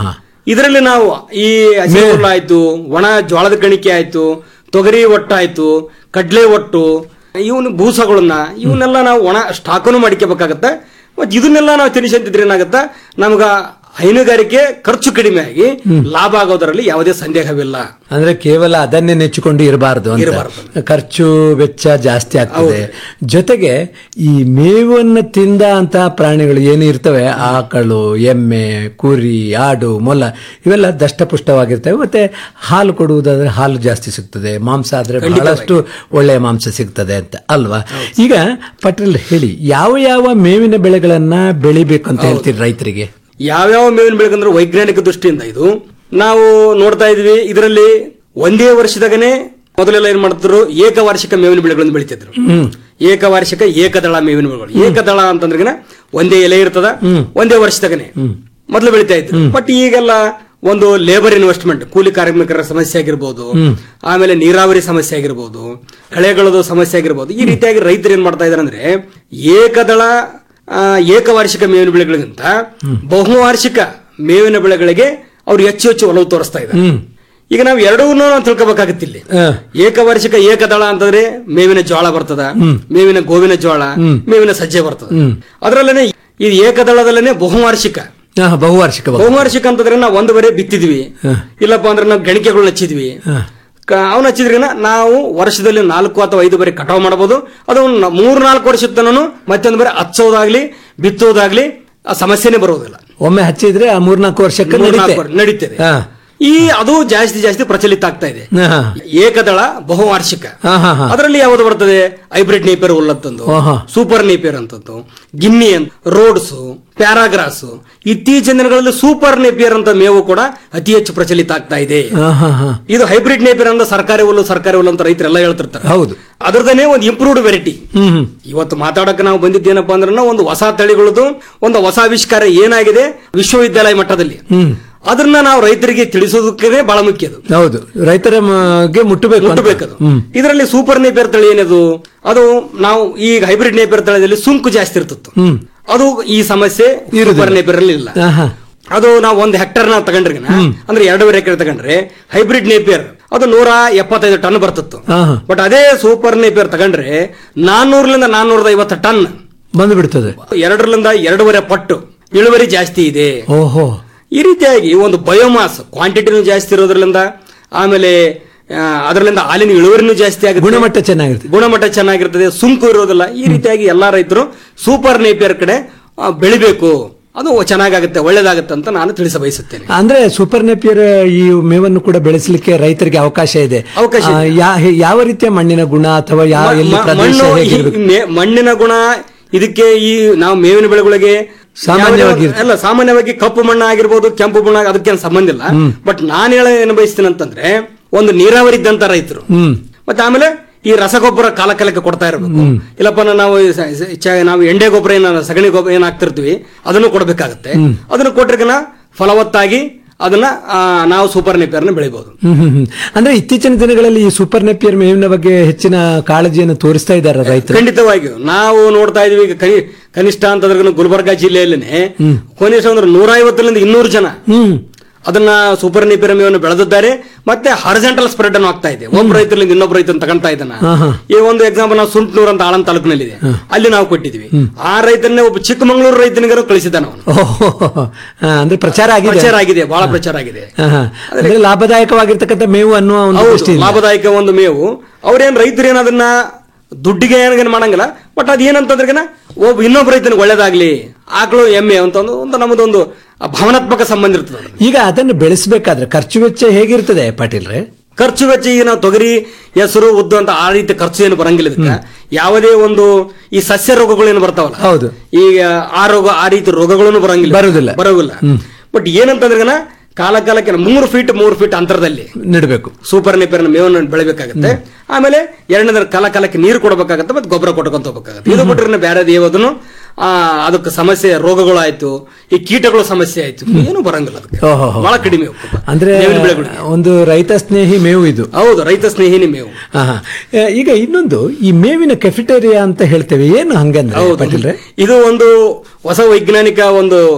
ಇದರಲ್ಲಿ ನಾವು ಈ ಹಸಿ ಹುಲ್ಲು ಆಯ್ತು ಒಣ ಜೋಳದ ಕಣಿಕೆ ಆಯ್ತು ತೊಗರಿ ಒಟ್ಟಾಯ್ತು ಕಡ್ಲೆ ಒಟ್ಟು ಇವನು ಬೂಸಗಳನ್ನ ಇವನ್ನೆಲ್ಲ ನಾವು ಒಣ ಸ್ಟಾಕನ್ನು ಮಾಡ್ಕೋಬೇಕಾಗತ್ತೆ ಮತ್ತೆ ಇದನ್ನೆಲ್ಲ ನಾವು ತಿನ್ನಿಸಂತಿದ್ರೆ ಏನಾಗತ್ತ ನಮ್ಗ ಹೈನುಗಾರಿಕೆ ಖರ್ಚು ಕಡಿಮೆ ಆಗಿ ಲಾಭ ಆಗೋದರಲ್ಲಿ ಯಾವುದೇ ಸಂದೇಹವಿಲ್ಲ ಅಂದ್ರೆ ಕೇವಲ ಅದನ್ನೇ ನೆಚ್ಚಿಕೊಂಡು ಇರಬಾರದು ಅಂತ ಖರ್ಚು ವೆಚ್ಚ ಜಾಸ್ತಿ ಆಗ್ತದೆ ಜೊತೆಗೆ ಈ ಮೇವನ್ನು ತಿಂದ ಅಂತಹ ಪ್ರಾಣಿಗಳು ಏನು ಇರ್ತವೆ ಆಕಳು ಎಮ್ಮೆ ಕುರಿ ಆಡು ಮೊಲ ಇವೆಲ್ಲ ದಷ್ಟಪುಷ್ಟವಾಗಿರ್ತವೆ ಮತ್ತೆ ಹಾಲು ಕೊಡುವುದಾದ್ರೆ ಹಾಲು ಜಾಸ್ತಿ ಸಿಗ್ತದೆ ಮಾಂಸ ಆದ್ರೆ ಬಹಳಷ್ಟು ಒಳ್ಳೆಯ ಮಾಂಸ ಸಿಗ್ತದೆ ಅಂತ ಅಲ್ವಾ ಈಗ ಪಟೇಲ್ ಹೇಳಿ ಯಾವ ಯಾವ ಮೇವಿನ ಬೆಳೆಗಳನ್ನ ಬೆಳಿಬೇಕು ಅಂತ ಹೇಳ್ತೀರಿ ರೈತರಿಗೆ ಯಾವ್ಯಾವ ಮೇವಿನ ಬೆಳೆಗಂದ್ರೆ ವೈಜ್ಞಾನಿಕ ದೃಷ್ಟಿಯಿಂದ ಇದು ನಾವು ನೋಡ್ತಾ ಇದೀವಿ ಇದರಲ್ಲಿ ಒಂದೇ ವರ್ಷದಾಗನೆ ಮೊದಲೆಲ್ಲ ಏನ್ ಮಾಡ್ತಿದ್ರು ಏಕವಾರ್ಷಿಕ ಮೇವಿನ ಬೆಳೆಗಳನ್ನು ಬೆಳಿತಿದ್ರು ಹ್ಮ್ ಏಕವಾರ್ಷಿಕ ಏಕದಳ ಮೇವಿನ ಬೆಳೆಗಳು ಏಕದಳ ಅಂತಂದ್ರೆ ಒಂದೇ ಎಲೆ ಇರ್ತದ ಒಂದೇ ವರ್ಷದಾಗನೆ ಮೊದಲು ಬೆಳಿತಾ ಇದ್ರು ಬಟ್ ಈಗೆಲ್ಲ ಒಂದು ಲೇಬರ್ ಇನ್ವೆಸ್ಟ್ಮೆಂಟ್ ಕೂಲಿ ಕಾರ್ಮಿಕರ ಸಮಸ್ಯೆ ಆಗಿರ್ಬೋದು ಆಮೇಲೆ ನೀರಾವರಿ ಸಮಸ್ಯೆ ಆಗಿರ್ಬೋದು ಕಳೆಗಳದು ಸಮಸ್ಯೆ ಆಗಿರ್ಬೋದು ಈ ರೀತಿಯಾಗಿ ರೈತರು ಏನ್ ಮಾಡ್ತಾ ಇದಾರೆ ಅಂದ್ರೆ ಏಕದಳ ಆ, ಏಕವಾರ್ಷಿಕ ಮೇವಿನ ಬೆಳೆಗಳಿಗಿಂತ ಬಹುವಾರ್ಷಿಕ ಮೇವಿನ ಬೆಳೆಗಳಿಗೆ ಅವ್ರು ಹೆಚ್ಚು ಹೆಚ್ಚು ಒಲವು ತೋರಿಸ್ತಾ ಇದ್ದಾರೆ ಈಗ ನಾವು ಎರಡೂ ನಾವು ತಿಳ್ಕೊಬೇಕಾಗತ್ತೆ ಇಲ್ಲಿ ಏಕವಾರ್ಷಿಕ ಏಕದಳ ಅಂತಂದ್ರೆ ಮೇವಿನ ಜೋಳ ಬರ್ತದ ಮೇವಿನ ಗೋವಿನ ಜೋಳ ಮೇವಿನ ಸಜ್ಜೆ ಬರ್ತದ ಅದರಲ್ಲೇನೆ ಇದು ಏಕದಳದಲ್ಲೇನೆ ಬಹುವಾರ್ಷಿಕ ಹಾ, ಬಹುವಾರ್ಷಿಕ ಬಗೆ. ಬಹುವಾರ್ಷಿಕ ಅಂತಂದ್ರೆ ನಾವು ಒಂದು ಬರೆ ಬಿತ್ತಿದ್ವಿ ಇಲ್ಲಪ್ಪ ಅಂದ್ರೆ ನಾವು ಗಣಿಕೆಗಳನ್ನ ಹಚ್ಚಿದ್ವಿ ಅವನ್ನ ಹಚ್ಚಿದ್ರಿನ ನಾವು ವರ್ಷದಲ್ಲಿ ನಾಲ್ಕು ಅಥವಾ ಐದು ಬರೀ ಕಟಾವ್ ಮಾಡಬಹುದು ಅದು ನ- ಮೂರ್ ನಾಲ್ಕು ವರ್ಷದ ತನನು ಮತ್ತೊಂದು ಬರೀ ಹಚ್ಚೋದಾಗ್ಲಿ ಬಿತ್ತೋದಾಗ್ಲಿ ಆ ಸಮಸ್ಯೆನೆ ಬರೋದಿಲ್ಲ ಒಮ್ಮೆ ಹಚ್ಚಿದ್ರೆ ಆ ಮೂರ್ನಾಲ್ಕು ವರ್ಷಕ್ಕೆ ಮೂರ್ನಾಲ್ಕು ನಡೀತೆ. ವರ್ಷ ನಡೀತದೆ ಹಾ. ಈ ಅದು ಜಾಸ್ತಿ ಜಾಸ್ತಿ ಪ್ರಚಲಿತ ಆಗ್ತಾ ಇದೆ ಹಾ. ಏಕದಳ ಬಹುವಾರ್ಷಿಕ ಹಾ, ಹಾ, ಹಾ. ಅದರಲ್ಲಿ ಯಾವ್ದು ಬರ್ತದೆ ಹೈಬ್ರಿಡ್ ನೇಪಿಯರ್ ಹುಲ್ ಅಂತಂದು ಆಹಾ. ಸೂಪರ್ ನೇಪಿಯರ್ ಅಂತಂದು ಗಿನ್ನಿ ಅಂತ ರೋಡ್ಸ್ ಪ್ಯಾರಾಗ್ರಾಸ್ ಇತ್ತೀಚಿನ ದಿನಗಳಲ್ಲಿ ಸೂಪರ್ ನೇಪಿಯರ್ ಅಂತ ಮೇವು ಕೂಡ ಅತಿ ಹೆಚ್ಚು ಪ್ರಚಲಿತ ಆಗ್ತಾ ಇದೆ ಹಾ, ಹಾ, ಹಾ. ಇದು ಹೈಬ್ರಿಡ್ ನೇಪಿಯರ್ ಅಂತ ಸರ್ಕಾರಿ ಹುಲ್ಲು ಸರ್ಕಾರಿ ಹುಲ್ಲು ಅಂತ ರೈತರೆಲ್ಲ ಹೇಳ್ತಿರ್ತಾರೆ ಹೌದು ಅದ್ರದನ್ನೇ ಒಂದು ಇಂಪ್ರೂವ್ಡ್ ವೆರೈಟಿ ಹ್ಮ್ ಹ್ಮ್. ಇವತ್ತು ಮಾತಾಡಕ್ಕೆ ನಾವು ಬಂದಿದ್ದೇನಪ್ಪ ಅಂದ್ರೆ ಒಂದು ಹೊಸ ತಳಿಗಳದು ಒಂದು ಹೊಸ ಆವಿಷ್ಕಾರ ಏನಾಗಿದೆ ವಿಶ್ವವಿದ್ಯಾಲಯ ಮಟ್ಟದಲ್ಲಿ ಹ್ಮ್ ಅದನ್ನ ನಾವು ರೈತರಿಗೆ ತಿಳಿಸೋದಕ್ಕೆ ಬಹಳ ಮುಖ್ಯ ಅದು ಹೌದು ರೈತರ ಗೆ ಮುಟ್ಟಬೇಕು ಅಂತ. ಮುಟ್ಟಬೇಕದು ಹ್ಮ್ ಇದರಲ್ಲಿ ಸೂಪರ್ ನೇಪಿಯರ್ ತಳಿ ಏನದು ಅದು ನಾವು ಈಗ ಹೈಬ್ರಿಡ್ ನೇಪಿಯರ್ ತಳಿಯಲ್ಲಿ ಸುಂಕು ಜಾಸ್ತಿ ಇರ್ತಿತ್ತು ಹ್ಮ್ ಅದು ಈ ಸಮಸ್ಯೆ ಸೂಪರ್ ನೇಪಿಯರ್ ಅಲ್ಲಿ ಇಲ್ಲ ಆಹಾ. ಅದು ನಾವು ಒಂದು ಹೆಕ್ಟರ್ ನಾವು ತಗೊಂಡ್ರೆ ಅಂದ್ರೆ ಎರಡೂವರೆ ಎಕರೆ ತಗೊಂಡ್ರೆ ಹೈಬ್ರಿಡ್ ನೇಪಿಯರ್ ಅದು ನೂರ ಎಪ್ಪತ್ತೈದು ಟನ್ ಬರ್ತಿತ್ತು ಆಹಾ. ಬಟ್ ಅದೇ ಸೂಪರ್ ನೇಪಿಯರ್ ತಗೊಂಡ್ರೆ ನಾನ್ನೂರರಿಂದ ನಾನ್ನೂರದ ಐವತ್ತು ಟನ್ ಬಂದು ಬಿಡ್ತದೆ ಎರಡರಿಂದ ಎರಡೂವರೆ ಪಟ್ಟು ಇಳುವರಿ ಜಾಸ್ತಿ ಇದೆ ಓಹೋ ಈ ರೀತಿಯಾಗಿ ಒಂದು ಬಯೋಮಾಸ್ ಕ್ವಾಂಟಿಟಿನೂ ಜಾಸ್ತಿ ಇರೋದ್ರಿಂದ ಆಮೇಲೆ ಆ, ಅದರಲ್ಲಿಂದ ಹಾಲಿನ ಇಳುವರಿನೂ ಜಾಸ್ತಿ ಆಗುತ್ತೆ ಗುಣಮಟ್ಟ ಚೆನ್ನಾಗಿರ್ತದೆ ಗುಣಮಟ್ಟ ಚೆನ್ನಾಗಿರ್ತದೆ ಸುಂಕು ಇರೋದಿಲ್ಲ ಈ ರೀತಿಯಾಗಿ ಎಲ್ಲಾ ರೈತರು ಸೂಪರ್ ನೇಪಿಯರ್ ಕಡೆ ಆ, ಬೆಳಿಬೇಕು ಅದು ಚೆನ್ನಾಗಾಗುತ್ತೆ ಒಳ್ಳೇದಾಗುತ್ತೆ ಅಂತ ನಾನು ತಿಳಿಸ ಬಯಸುತ್ತೇನೆ ಅಂದ್ರೆ ಸೂಪರ್ ನೆಪಿಯರ್ ಈ ಮೇವನ್ನು ಕೂಡ ಬೆಳೆಸಲಿಕ್ಕೆ ರೈತರಿಗೆ ಅವಕಾಶ ಇದೆ ಅವಕಾಶ ಆ, ಯಾ- ಹೇ- ಯಾವ ರೀತಿಯ ಮಣ್ಣಿನ ಗುಣ ಅಥವಾ ಯಾವ ಮ- ಎಲ್ಲಿ ಮ- ಪ್ರದೇಶ ಮಣ್ಣು ಈ- ಹೇಗಿರ್ಬೇಕು? ಮೇ- ಮಣ್ಣಿನ ಗುಣ ಇದಕ್ಕೆ ಈ ನಾವು ಮೇವಿನ ಬೆಳೆಗಳಿಗೆ ಸಾಮಾನ್ಯವಾಗಿ ಯಾವುದೇ ಒಂದು- ಇರ್ತದೆ. ಅಲ್ಲ ಸಾಮಾನ್ಯವಾಗಿ ಕಪ್ಪು ಮಣ್ಣು ಆಗಿರ್ಬೋದು ಕೆಂಪು ಮಣ್ಣು ಅದಕ್ಕೇನು ಸಂಬಂಧ ಇಲ್ಲ ಬಟ್ ನಾನು ಹೇಳ ಏನು ಬಯಸ್ತೀನಿ ಅಂತಂದ್ರೆ ಒಂದು ನೀರಾವರಿ ಇದ್ದಂತ ರೈತರು ಹ್ಮ್ ಮತ್ತೆ ಆಮೇಲೆ ಈ ರಸಗೊಬ್ಬರ ಕಾಲ ಕಾಲಕ್ಕೆ ಕೊಡ್ತಾ ಇರಬೇಕು ಇಲ್ಲಪ್ಪ ನಾವು ಈ ಸ- ಸ- ಚ- ನಾವು ಎಂಡೆ ಗೊಬ್ಬರ ಏನ ಸಗಣಿ ಗೊಬ್ಬರ ಏನ್ ಹಾಕ್ತಿರ್ತೀವಿ ಅದನ್ನು ಕೊಡಬೇಕಾಗತ್ತೆ ಅದನ್ನು ಕೊಟ್ರಿಗನ ಫಲವತ್ತಾಗಿ ಅದನ್ನ ಆ, ನಾವು ಸೂಪರ್ ನೇಪಿಯರ್ನ ಬೆಳಿಬಹುದು ಹ್ಮ್ ಹ್ಮ್ ಹ್ಮ್. ಅಂದ್ರೆ ಇತ್ತೀಚಿನ ದಿನಗಳಲ್ಲಿ ಈ ಸೂಪರ್ ನೆಪಿಯರ್ ಮೇವಿನ ಬಗ್ಗೆ ಹೆಚ್ಚಿನ ಕಾಳಜಿಯನ್ನು ತೋರಿಸ್ತಾ ಇದ್ದಾರೆ ರೈತರು ಖಂಡಿತವಾಗಿಯೂ ನಾವು ನೋಡ್ತಾ ಇದೀವಿ ಈಗ ಕನಿ ಕನಿಷ್ಠ ಅಂತಂದ್ರೆ ಗುಲ್ಬರ್ಗಾ ಜಿಲ್ಲೆಯಲ್ಲಿನೇ ಕನಿಷ್ಠ ಅಂದ್ರೆ ನೂರ ಐವತ್ತರಿಂದ ಇನ್ನೂರು ಜನ ಹ್ಮ್ ಅದನ್ನ ಸೂಪರ್ ನೇಪಿಯರ್ ಮೇವನ್ನು ಬೆಳೆದಿದ್ದಾರೆ ಮತ್ತೆ ಹಾರಿಜೆಂಟಲ್ ಸ್ಪ್ರೆಡ್ ಅನ್ನು ಆಗ್ತಾ ಇದೆ ಒಬ್ಬ ರೈತರಿಂದ ಇನ್ನೊಬ್ಬ ರೈತನ ತಗೊಂತಾ ಇದ್ದಾನ ಹಾ, ಹಾ. ಈ ಒಂದು ಎಕ್ಸಾಂಪಲ್ ನಾವು ಸುಂಟ್ನೂರ್ ಅಂತ ಆಳಂದ್ ತಾಲೂಕಿನಲ್ಲಿದೆ ಅಲ್ಲಿ ನಾವು ಕೊಟ್ಟಿದ್ವಿ ಆ ರೈತನ್ನೇ ಒಬ್ಬ ಚಿಕ್ಕಮಂಗ್ಳೂರು ರೈತನಿಗರು ಕಳಿಸಿದ್ದಾನ ಅವನು ಓಹೋ ಹಾ, ಅಂದ್ರೆ ಪ್ರಚಾರ ಆಗಿದೆ ಪ್ರಚಾರ ಆಗಿದೆ ಬಹಳ ಪ್ರಚಾರ ಆಗಿದೆ ಹಾ, ಹಾ. ಅಂದ್ರೆ ಲಾಭದಾಯಕವಾಗಿರ್ತಕ್ಕಂಥ ಮೇವು ಅನ್ನುವ ಒಂದು ಹೌದು, ದೃಷ್ಟಿಯಿಂದ ಲಾಭದಾಯಕ ಒಂದು ಮೇವು ಅವ್ರೇನ್ ರೈತರು ಏನ್ ಅದನ್ನ ದುಡ್ಡಿಗೆ ಏನ್ ಮಾಡಂಗಿಲ್ಲ ಬಟ್ ಅದ್ ಏನಂತಂದ್ರೆ ಒಬ್ಬ ಇನ್ನೊಬ್ಬ ರೈತನಿಗೆ ಒಳ್ಳೇದಾಗ್ಲಿ ಆಕಳು ಎಮ್ಮೆ ಅಂತ ಒಂದು ಒಂದು ನಮ್ಮದೊಂದು ಭಾವನಾತ್ಮಕ ಸಂಬಂಧ ಇರ್ತದೆ ಅದು. ಈಗ ಅದನ್ನು ಬೆಳೆಸಬೇಕಾದ್ರೆ ಖರ್ಚು ವೆಚ್ಚ ಹೇಗಿರ್ತದೆ ಪಾಟೀಲ್ರೆ ಖರ್ಚು ವೆಚ್ಚ ಈಗ ನಾವು ತೊಗರಿ ಹೆಸರು ಉದ್ದು ಅಂತ ಆ ರೀತಿ ಖರ್ಚು ಏನು ಬರಂಗಿಲ್ಲ ಇದಕ್ಕೆ ಯಾವುದೇ ಒಂದು ಈ ಸಸ್ಯ ರೋಗಗಳು ಏನು ಬರ್ತಾವಲ್ಲ ಹೌದು ಈಗ ಆ ರೋಗ ಆ ರೀತಿ ರೋಗಗಳನ್ನು ಬರಂಗಿಲ್ಲ ಬರುವುದಿಲ್ಲ. ಬರೋದಿಲ್ಲ ಬಟ್ ಏನಂತಂದ್ರೆ ಕಾಲ ಕಾಲಕ್ಕೆ ಮೂರು ಫೀಟ್ ಮೂರು ಫೀಟ್ ಅಂತರದಲ್ಲಿ ನೆಡಬೇಕು ಸೂಪರ್ ನೇಪಿಯರ್ನ ಮೇವನ್ನು ಬೆಳಿಬೇಕಾಗುತ್ತೆ ಆಮೇಲೆ ಎರಡನೇದ್ರ ಕಾಲ ಕಾಲಕ್ಕೆ ನೀರು ಕೊಡಬೇಕಾಗತ್ತೆ ಮತ್ತೆ ಗೊಬ್ಬರ ಕೊಟ್ಕೊಂತ ಹೋಗ್ಬೇಕಾಗತ್ತೆ ಇದು ಬಿಟ್ರೆ ಬೇರೆ ಯಾವುದನ್ನು ಆ ಅದಕ್ಕೆ ಸಮಸ್ಯೆ ರೋಗಗಳು ಆಯ್ತು ಈ ಕೀಟಗಳ ಸಮಸ್ಯೆ ಆಯ್ತು ಏನು ಬರಂಗಿಲ್ಲ ಅದಕ್ಕೆ ಓಹೋ. ಬಹಳ ಕಡಿಮೆ ಹೋಗ್ತದೆ. ಅಂದ್ರೆ ಮೇವಿನ ಬೆಳೆಗಳಿಗೆ. ಒಂದು ರೈತ ಸ್ನೇಹಿ ಮೇವು ಇದು ಹೌದು ರೈತ ಸ್ನೇಹಿನಿ ಮೇವು ಹಾ, ಹಾ. ಆ, ಈಗ ಇನ್ನೊಂದು ಈ ಮೇವಿನ ಕೆಫಿಟೇರಿಯಾ ಅಂತ ಹೇಳ್ತೇವೆ ಏನು ಹಂಗಂದ್ರೆ ಹೌದು ಪಾಟೀಲ್ರೆ ಇದು ಒಂದು ಹೊಸ ವೈಜ್ಞಾನಿಕ ಒಂದು